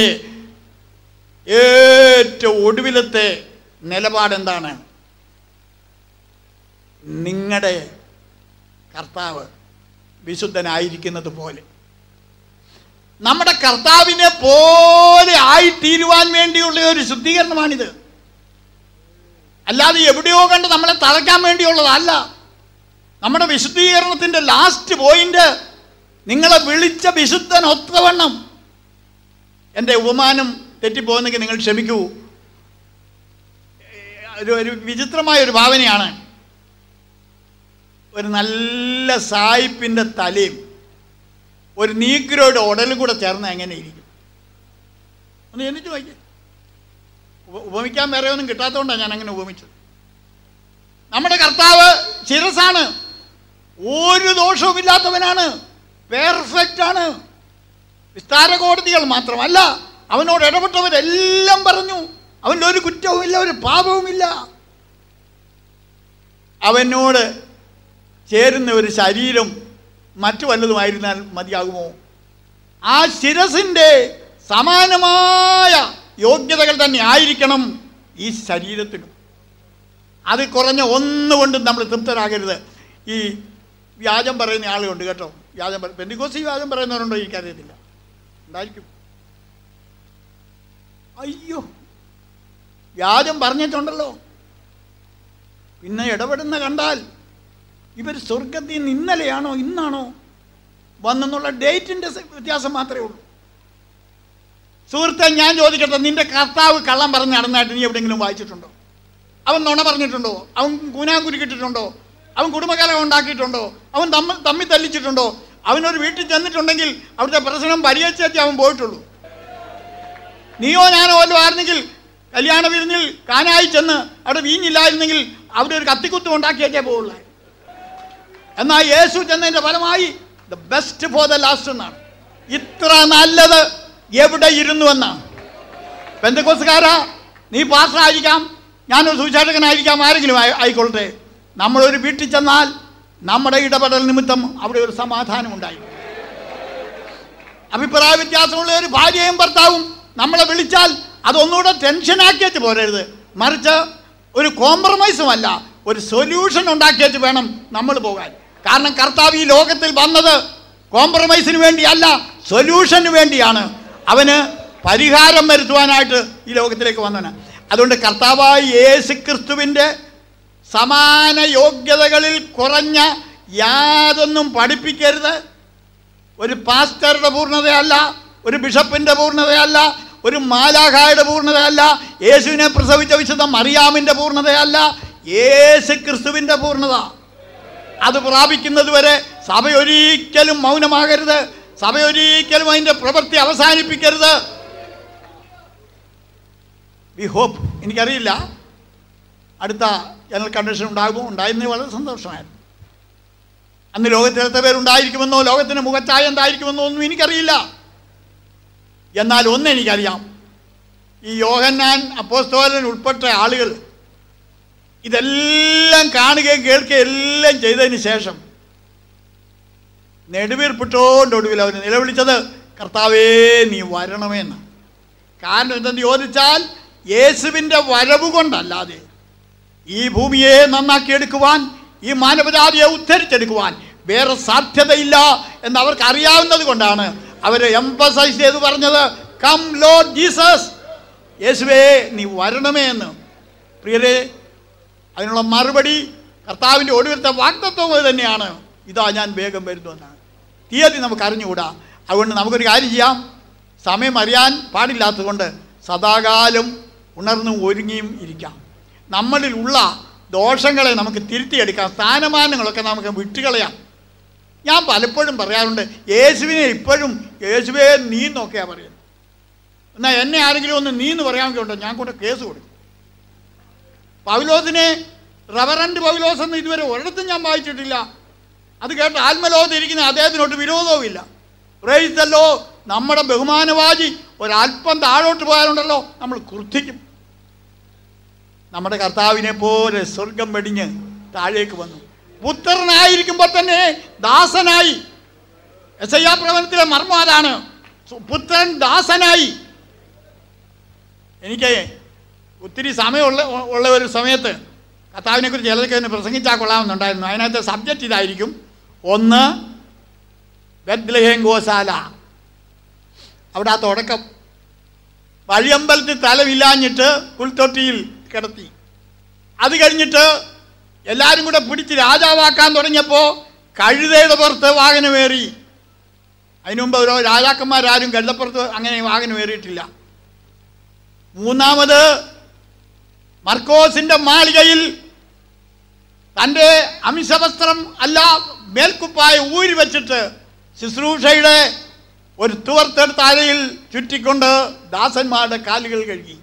Speaker 1: ഏറ്റവും ഒടുവിലത്തെ നിലപാട് എന്താണ് നിങ്ങളുടെ കർത്താവ് വിശുദ്ധനായിരിക്കുന്നത് പോലെ നമ്മുടെ കർത്താവിനെ പോലെ ആയിത്തീരുവാൻ വേണ്ടിയുള്ള ഒരു ശുദ്ധീകരണമാണിത് അല്ലാതെ എവിടെയോ കണ്ട് നമ്മളെ തളയ്ക്കാൻ വേണ്ടിയുള്ളതല്ല നമ്മുടെ വിശുദ്ധീകരണത്തിൻ്റെ ലാസ്റ്റ് പോയിന്റ് നിങ്ങളെ വിളിച്ച വിശുദ്ധൻ ഒത്തവണ്ണം എൻ്റെ ഉപമാനം തെറ്റിപ്പോകുന്നെങ്കിൽ നിങ്ങൾ ക്ഷമിക്കൂ ഒരു ഒരു വിചിത്രമായ ഒരു ഭാവനയാണ് ഒരു നല്ല സായിപ്പിൻ്റെ തലയും ഒരു നീഗ്രോയുടെ ഉടലും കൂടെ ചേർന്ന് എങ്ങനെ ഇരിക്കും ഒന്ന് എന്നിട്ട് നോക്കി ഉപ- ഉപമിക്കാൻ വേറെ ഒന്നും കിട്ടാത്തതുകൊണ്ടാണ് ഞാൻ അങ്ങനെ ഉപമിച്ചത് നമ്മുടെ കർത്താവ് ശിരസാണ് ഒരു ദോഷവുമില്ലാത്തവനാണ് പെർഫെക്റ്റ് ആണ് വിസ്താര കോടതികൾ മാത്രമല്ല അവനോട് ഇടപെട്ടവരെല്ലാം പറഞ്ഞു അവൻ്റെ ഒരു കുറ്റവുമില്ല ഒരു പാപവുമില്ല അവനോട് ചേരുന്ന ഒരു ശരീരം മറ്റു വല്ലതുമായിരുന്നാൽ മതിയാകുമോ ആ ശിരസിൻ്റെ സമാനമായ യോഗ്യതകൾ തന്നെ ആയിരിക്കണം ഈ ശരീരത്തിനും അത് കുറഞ്ഞ ഒന്നുകൊണ്ടും നമ്മൾ തൃപ്തരാകരുത് ഈ വ്യാജം പറയുന്ന ആളുകളുണ്ട് കേട്ടോ വ്യാജം പറ പെന്തിക്കോസി വ്യാജം പറയുന്നവരുണ്ടോ എനിക്കറിയത്തില്ല ഉണ്ടായിരിക്കും അയ്യോ വ്യാജം പറഞ്ഞിട്ടുണ്ടല്ലോ പിന്നെ ഇടപെടുന്ന കണ്ടാൽ ഇവർ സ്വർഗത്തിൽ നിന്ന് ഇന്നലെയാണോ ഇന്നാണോ വന്നെന്നുള്ള ഡേറ്റിൻ്റെ വ്യത്യാസം മാത്രമേ ഉള്ളൂ സുഹൃത്തെ ഞാൻ ചോദിക്കട്ടെ നിന്റെ കർത്താവ് കള്ളം പറഞ്ഞ് നടന്നായിട്ട് നീ എവിടെയെങ്കിലും വായിച്ചിട്ടുണ്ടോ അവൻ നുണ പറഞ്ഞിട്ടുണ്ടോ അവൻ കൂനാങ്കുരുക്കിട്ടിട്ടുണ്ടോ അവൻ കുടുംബകലം ഉണ്ടാക്കിയിട്ടുണ്ടോ അവൻ തമ്മിൽ തമ്മിൽ തല്ലിച്ചിട്ടുണ്ടോ അവനൊരു വീട്ടിൽ ചെന്നിട്ടുണ്ടെങ്കിൽ അവിടുത്തെ പ്രശ്നം പരിഹരിച്ചേച്ച് അവൻ പോയിട്ടുള്ളൂ നീയോ ഞാനോ വല്ലതും ആയിരുന്നെങ്കിൽ കല്യാണ വിരുന്നിൽ കാനായി ചെന്ന് അവിടെ വീഞ്ഞില്ലായിരുന്നെങ്കിൽ അവിടെ ഒരു കത്തിക്കുത്തും ഉണ്ടാക്കിയേച്ചേ പോവുള്ളൂ എന്നാൽ യേശു ചെന്നതിൻ്റെ ഫലമായി the best for the last എന്നാണ് ഇത്ര നല്ലത് എവിടെ ഇരുന്നു എന്നാണ് പെന്തക്കോസുകാരാ നീ പാസ്റ്ററായിരിക്കാം ഞാനൊരു സുവിശേഷകനായിരിക്കാം ആരെങ്കിലും ആയി- ആയിക്കൊള്ളട്ടെ നമ്മളൊരു വീട്ടിൽ ചെന്നാൽ നമ്മുടെ ഇടപെടൽ നിമിത്തം അവിടെ ഒരു സമാധാനം ഉണ്ടായി അഭിപ്രായ വ്യത്യാസമുള്ള ഒരു ഭാര്യയും ഭർത്താവും നമ്മളെ വിളിച്ചാൽ അതൊന്നുകൂടെ ടെൻഷനാക്കിയിട്ട് പോരരുത് മറിച്ച് ഒരു കോംപ്രമൈസും അല്ല ഒരു സൊല്യൂഷൻ ഉണ്ടാക്കിയിട്ട് വേണം നമ്മൾ പോകാൻ കാരണം കർത്താവ് ഈ ലോകത്തിൽ വന്നത് കോംപ്രമൈസിന് വേണ്ടിയല്ല സൊല്യൂഷന് വേണ്ടിയാണ് അവന് പരിഹാരം വരുത്തുവാനായിട്ട് ഈ ലോകത്തിലേക്ക് വന്നവന് അതുകൊണ്ട് കർത്താവായ യേശു ക്രിസ്തുവിൻ്റെ സമാന യോഗ്യതകളിൽ കുറഞ്ഞ യാതൊന്നും പഠിപ്പിക്കരുത് ഒരു പാസ്റ്ററുടെ പൂർണ്ണതയല്ല ഒരു ബിഷപ്പിന്റെ പൂർണ്ണതയല്ല ഒരു മാലാഖായുടെ പൂർണ്ണതയല്ല യേശുവിനെ പ്രസവിച്ച വിശുദ്ധ മറിയാമിന്റെ പൂർണ്ണതയല്ല യേശു ക്രിസ്തുവിന്റെ പൂർണ്ണത അത് പ്രാപിക്കുന്നത് വരെ സഭയൊരിക്കലും മൗനമാകരുത് സഭയൊരിക്കലും അതിന്റെ പ്രവൃത്തി അവസാനിപ്പിക്കരുത് വി ഹോപ്പ് എനിക്കറിയില്ല അടുത്ത ജനറൽ കൺവെൻഷൻ ഉണ്ടാകുമോ ഉണ്ടായിരുന്നത് വളരെ സന്തോഷമായിരുന്നു അന്ന് ലോകത്തിൽ എത്ര പേരുണ്ടായിരിക്കുമെന്നോ ലോകത്തിന് മുഖച്ചായ എന്തായിരിക്കുമെന്നോ ഒന്നും എനിക്കറിയില്ല എന്നാൽ ഒന്ന് എനിക്കറിയാം ഈ യോഹന്നാൻ അപ്പോസ്തോലൻ ഉൾപ്പെട്ട ആളുകൾ ഇതെല്ലാം കാണുകയും കേൾക്കുകയും എല്ലാം ചെയ്തതിന് ശേഷം നെടുവീർപ്പിട്ടോണ്ടൊടുവിൽ അവർ നിലവിളിച്ചത് കർത്താവേ നീ വരണമെന്ന് കാരണം എന്തെന്ന് ചോദിച്ചാൽ യേശുവിൻ്റെ വരവ് കൊണ്ടല്ലാതെ ഈ ഭൂമിയെ നന്നാക്കിയെടുക്കുവാൻ ഈ മാനവജാതിയെ ഉദ്ധരിച്ചെടുക്കുവാൻ വേറെ സാധ്യതയില്ല എന്ന് അവർക്ക് അറിയാവുന്നത് കൊണ്ടാണ് അവർ എംപസൈസ് ചെയ്ത് പറഞ്ഞത് കം ലോഡ് ജീസസ് യേശുവേ നീ വരണമേ എന്ന് പ്രിയരെ അതിനുള്ള മറുപടി കർത്താവിൻ്റെ ഒടുവിലത്തെ വാഗ്ദത്വം അത് തന്നെയാണ് ഇതാ ഞാൻ വേഗം വരുന്നുവെന്നാണ് തീയതി നമുക്ക് അറിഞ്ഞുകൂടാ അതുകൊണ്ട് നമുക്കൊരു കാര്യം ചെയ്യാം സമയം അറിയാൻ പാടില്ലാത്തതുകൊണ്ട് സദാകാലം ഉണർന്നും ഒരുങ്ങിയും ഇരിക്കാം നമ്മളിൽ ഉള്ള ദോഷങ്ങളെ നമുക്ക് തിരുത്തിയെടുക്കാം സ്ഥാനമാനങ്ങളൊക്കെ നമുക്ക് വിട്ടുകളയാം ഞാൻ പലപ്പോഴും പറയാറുണ്ട് യേശുവിനെ ഇപ്പോഴും യേശുവേ നീ എന്നൊക്കെയാ പറയുന്നത് എന്നാൽ എന്നെ ആരെങ്കിലും ഒന്ന് നീ എന്ന് പറയാമെങ്കിൽ ഉണ്ടോ ഞാൻ കൊണ്ട് കേസ് കൊടുക്കും പൗലോസിനെ റവറൻറ്റ് പൗലോസ് എന്ന് ഇതുവരെ ഒരിടത്തും ഞാൻ വായിച്ചിട്ടില്ല അത് കേട്ട് ആത്മലോകത്ത് ഇരിക്കുന്ന അദ്ദേഹത്തിനോട്ട് വിരോധവുമില്ല പ്രേരിച്ചല്ലോ നമ്മുടെ ബഹുമാനവാചി ഒരല്പം താഴോട്ട് പോയാലുണ്ടല്ലോ നമ്മൾ കുർത്തിക്കും നമ്മുടെ കർത്താവിനെ പോലെ സ്വർഗം വെടിഞ്ഞ് താഴേക്ക് വന്നു പുത്രനായിരിക്കുമ്പോൾ തന്നെ ദാസനായി എസ് ഐ ആ പ്രവചനത്തിലെ മർമ്മം അതാണ് സു- പുത്രൻ ദാസനായി എനിക്ക് ഒത്തിരി സമയമുള്ള ഉള്ള ഒരു സമയത്ത് കർത്താവിനെ കുറിച്ച് ചിലതൊക്കെ ഒന്ന് പ്രസംഗിച്ചാൽ കൊള്ളാമെന്നുണ്ടായിരുന്നു അതിനകത്ത് സബ്ജക്റ്റ് ഇതായിരിക്കും ഒന്ന് ബെത്ലഹേം ഗോശാല അവിടെ ആ തുടക്കം വഴിയമ്പലത്തിൽ തലമില്ലാഞ്ഞിട്ട് പുൽത്തൊട്ടിയിൽ കിടത്തി അത് കഴിഞ്ഞിട്ട് എല്ലാവരും കൂടെ പിടിച്ച് രാജാവാക്കാൻ തുടങ്ങിയപ്പോൾ കഴുതയുടെ പുറത്ത് വാഹനമേറി അതിനു മുമ്പ് ഓരോ രാജാക്കന്മാരാരും കഴുതപ്പുറത്ത് അങ്ങനെ വാഹനമേറിയിട്ടില്ല മൂന്നാമത് മർക്കോസിന്റെ മാളികയിൽ തൻ്റെ അംശവസ്ത്രം അല്ല മേൽക്കുപ്പായ ഊരി വെച്ചിട്ട് ശുശ്രൂഷയുടെ ഒരു തുവർത്തെടുത്ത അരയിൽ ചുറ്റിക്കൊണ്ട് ദാസന്മാരുടെ കാലുകൾ കഴുകി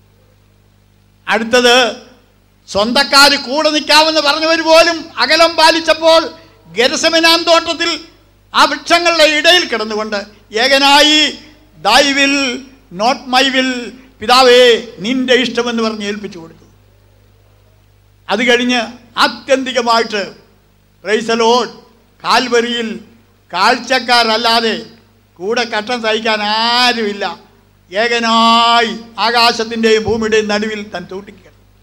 Speaker 1: അടുത്തത് സ്വന്തക്കാർ കൂടെ നിൽക്കാമെന്ന് പറഞ്ഞവർ പോലും അകലം പാലിച്ചപ്പോൾ ഗരസമനാൻ തോട്ടത്തിൽ ആ വൃക്ഷങ്ങളുടെ ഇടയിൽ കിടന്നുകൊണ്ട് ഏകനായി ദൈ വിൽ നോട്ട് മൈ വിൽ പിതാവേ നിന്റെ ഇഷ്ടമെന്ന് പറഞ്ഞ് ഏൽപ്പിച്ചു കൊടുത്തു അത് കഴിഞ്ഞ് ആത്യന്തികമായിട്ട് റൈസലോഡ് കാൽവരിയിൽ കാഴ്ചക്കാരല്ലാതെ കൂടെ കട്ടം സഹിക്കാൻ ആരുമില്ല ഏകനായി ആകാശത്തിൻ്റെയും ഭൂമിയുടെയും നടുവിൽ താൻ തൂട്ടിക്കണം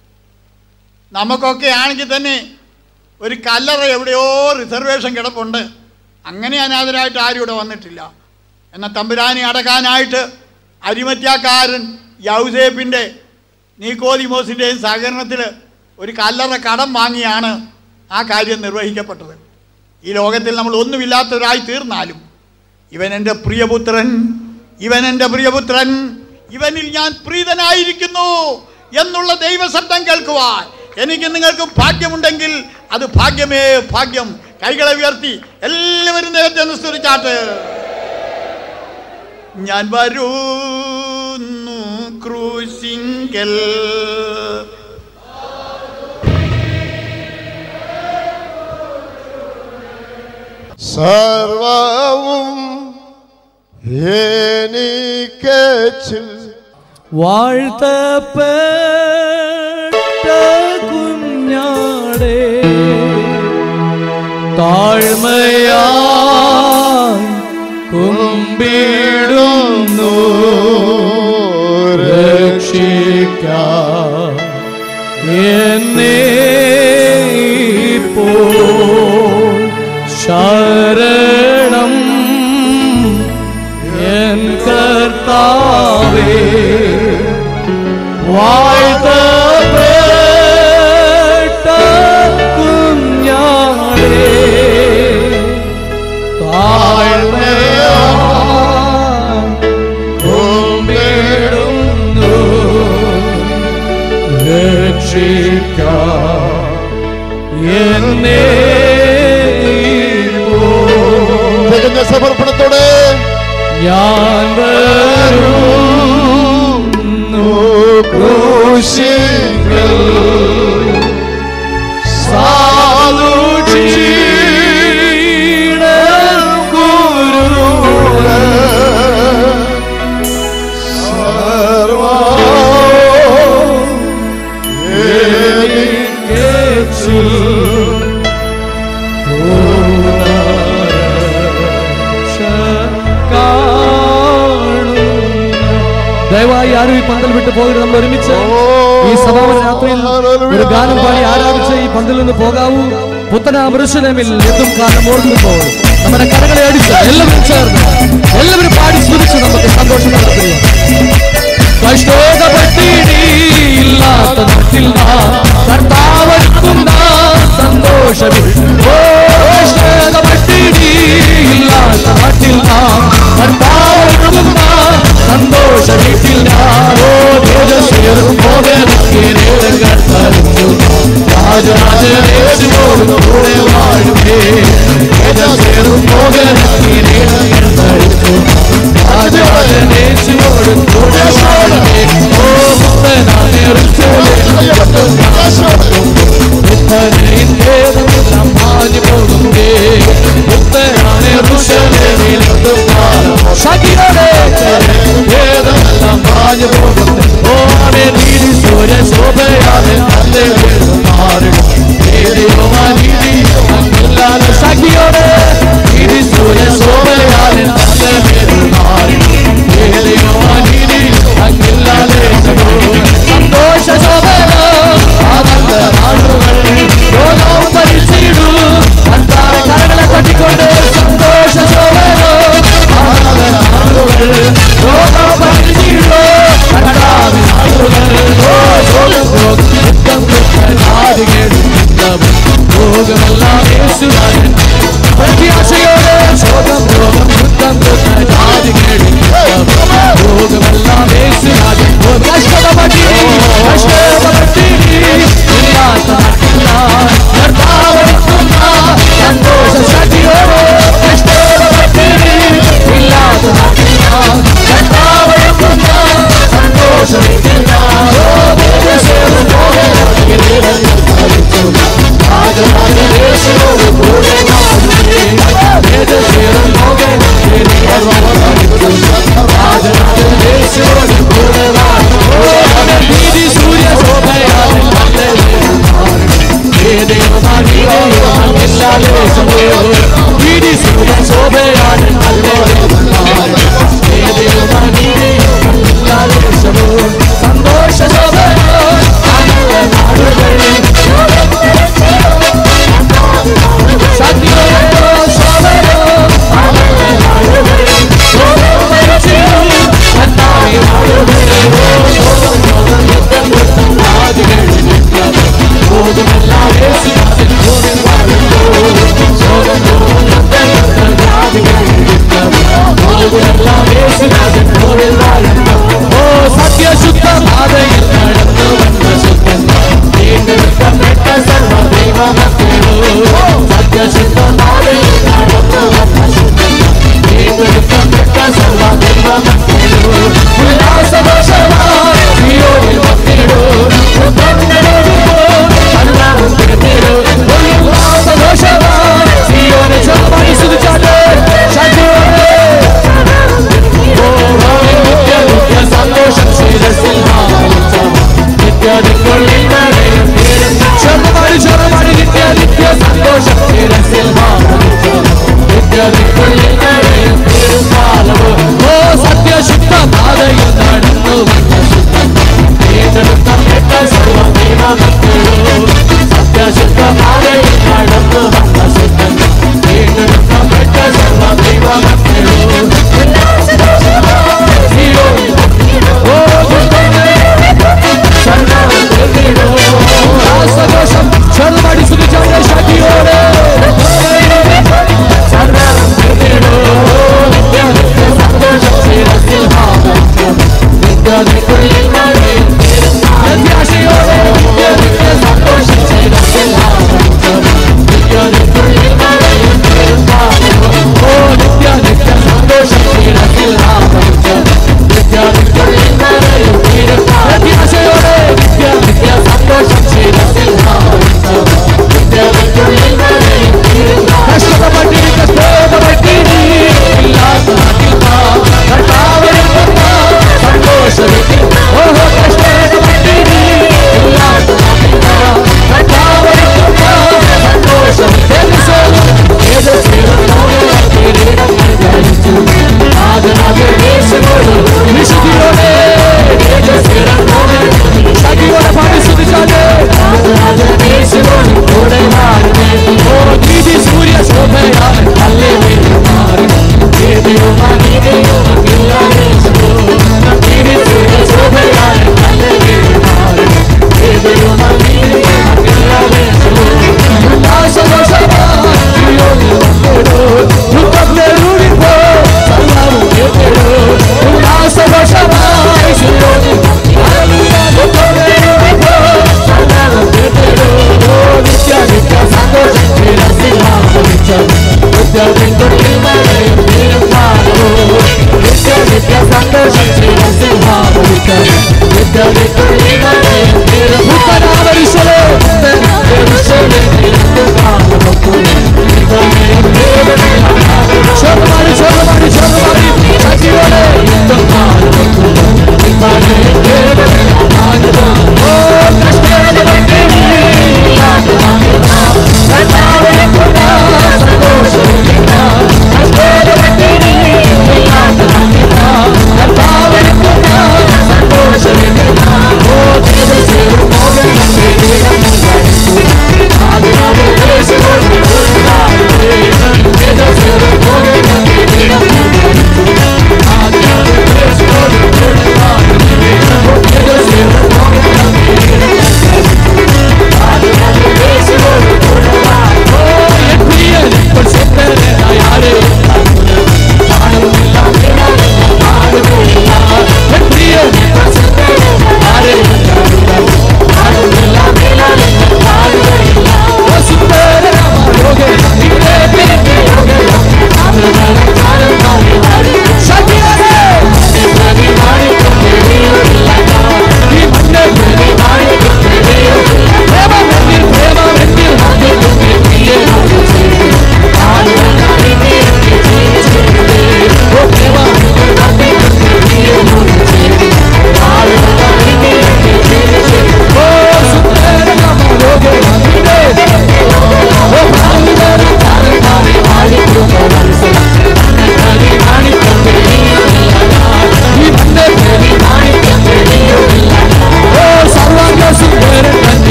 Speaker 1: നമുക്കൊക്കെ ആണെങ്കിൽ തന്നെ ഒരു കല്ലറ എവിടെയോ റിസർവേഷൻ കിടപ്പുണ്ട് അങ്ങനെ അനാഥരായിട്ട് ആരും ഇവിടെ വന്നിട്ടില്ല എന്നാൽ തമ്പുരാനെ അടക്കാനായിട്ട് അരിമത്യാക്കാരൻ യൗസേപ്പിൻ്റെ നീക്കോദിമോസിൻ്റെയും സഹകരണത്തിൽ ഒരു കല്ലറ കടം വാങ്ങിയാണ് ആ കാര്യം നിർവഹിക്കപ്പെട്ടത് ഈ ലോകത്തിൽ നമ്മൾ ഒന്നുമില്ലാത്തവരായി തീർന്നാലും ഇവൻ എൻ്റെ പ്രിയപുത്രൻ ഇവൻ എൻ്റെ പ്രിയപുത്രൻ ഇവനിൽ ഞാൻ പ്രീതനായിരിക്കുന്നു എന്നുള്ള ദൈവശബ്ദം കേൾക്കുവാൻ എനിക്ക് നിങ്ങൾക്ക് ഭാഗ്യമുണ്ടെങ്കിൽ അത് ഭാഗ്യമേ ഭാഗ്യം കൈകളെ ഉയർത്തി എല്ലാവരും ദൈവത്തെ ഒന്ന് സ്തുതിച്ചാട്ട് ഞാൻ വരുന്നു ക്രൂശിങ്കൽ
Speaker 2: സർവവും എനിക്കച്ചിൽ
Speaker 3: വാഴ്ത്തപ്പെട്ട കുഞ്ഞാടേ താഴ്മയായി കുമ്പിടുന്നു രക്ഷിക്ക എന്നെ ഇപ്പോൾ ശരണം എൻ കർത്താവേ വാഴ്ത്തപ്പെട്ട കുഞ്ഞാടേ താഴ്മയായി കുമ്പിടുന്നു രക്ഷിക്ക എന്നെ ഇപ്പോൾ
Speaker 2: തികഞ്ഞ സമർപ്പണത്തോടെ
Speaker 3: ഞാൻ വരുന്നു ക്രൂശിങ്കൽ സാധുചീടൻ ഗുരുവേ, സർവ്വം എനിക്കേച്ചു ദയവായി ആരും ഈ പന്തൽ വിട്ട് പോകരുത് നമ്മൾ ഒരുമിച്ച് ഈ സമാപന രാത്രിയിൽ ഒരു ഗാനം പാടി ആരാധിച്ച് ഈ പന്തലിൽ നിന്ന് പോകാവൂ പുത്തനാം ഋഷുലമിൽ എത്തും കാലം ഓർക്കുമ്പോൾ നമ്മുടെ കരകളെ അടിച്ച് എല്ലാവരും ചേർന്ന് എല്ലാവരും പാടി സ്തുതിച്ച് നമുക്ക് സന്തോഷം നടത്തുകയാണ് കഷ്ടോകപ്പെട്ടിയില്ലാത്ത നാട്ടിൽ നാം കർത്താവർക്കുന്ന സന്തോഷമേ ഓ കഷ്ടോകപ്പെട്ടിയില്ലാത്ത നാട്ടിൽ നാം കർത്താവർക്കുന്ന സന്തോഷ വീട്ടിൽ ഞാൻ ഓ തേജസ്വേറും മോഹനಕ್ಕೆ നേരങ്ങൾ തരുന്നു രാജരാജനോടും കൂടെ വാഴുമേ തേജസ്വേറും മോഹനಕ್ಕೆ നേരങ്ങൾ തരുന്നു രാജരാജനേശുവോടും കൂടെ വാഴുമേ ഓ മുത്തനായ മുത്തനെയും പാഞ്ഞു പോകുന്നേ മുത്തനായ ഋഷലേമിലെത്തും കാലം ശകിയോടെ വേദമെല്ലാം പാഞ്ഞു പോകുന്നു ഓനെ നീതി സൂര്യ ശോഭയാതെ നല്ല മാറിടും നീതി അല്ലാതെ ശകിയോടെ നീതി സൂര്യ ശോഭയാതെ നല്ല മാറിടും നീതി അങ്ങില്ലാതെ സന്തോഷ ശോഭന ആനന്ദ നാടുകൾ ലോകം ഭരിച്ചിടൂ കർത്താവ് കരകളെ കൊട്ടിക്കൊണ്ട് സന്തോഷ ശോഭന ആനന്ദ നാടുകൾ ലോകം ഭരിച്ചിടൂ കർത്താവ് നാടുകൾ ഓ ലോകം യുദ്ധം ലോകമെല്ലാം യേശുരാജൻ പ്രത്യാശയോടെ ശോകം ലോകം യുദ്ധം ലോകമെല്ലാം യേശുരാജൻ ഓ കഷ്ടപട്ടി കഷ്ടപട്ടി ഇല്ലാത്ത നാട്ടില്ല കർത്താവെത്തുന്ന സന്തോഷ ശക്തിയോടെ കഷ്ടപട്ടി ഇല്ലാത്ത നാട്ടില്ല കർത്താവെത്തുന്ന സന്തോഷമില്ല ഓ ദേശേറും രാജരാജേശ്വരോട് കൂടെ ദേശേറും രാജരാജേശ്വരോട് കൂടെ നീതി സൂര്യ ശോഭയാണ് നീതി സൂര്യ ശോഭയാണ് സന്തോഷ ഓ സത്യശുദ്ധ പാതയിൽ നടന്നു വന്ന ശുദ്ധൻ വീണ്ടെടുക്കപ്പെട്ട സർവദൈവമക്കളോ സത്യശുദ്ധ പാതയിൽ നടന്നു വന്ന ശുദ്ധൻ വീണ്ടെടുക്കപ്പെട്ട സർവദൈവമക്കളോ ഉല്ലാസദോഷമായി സിയോനിൽ വന്നിടൂ ഉല്ലാസദോഷമായി സിയോനെ ചൊല്ലുമായി സ്തുതിച്ചാൽ ചേരും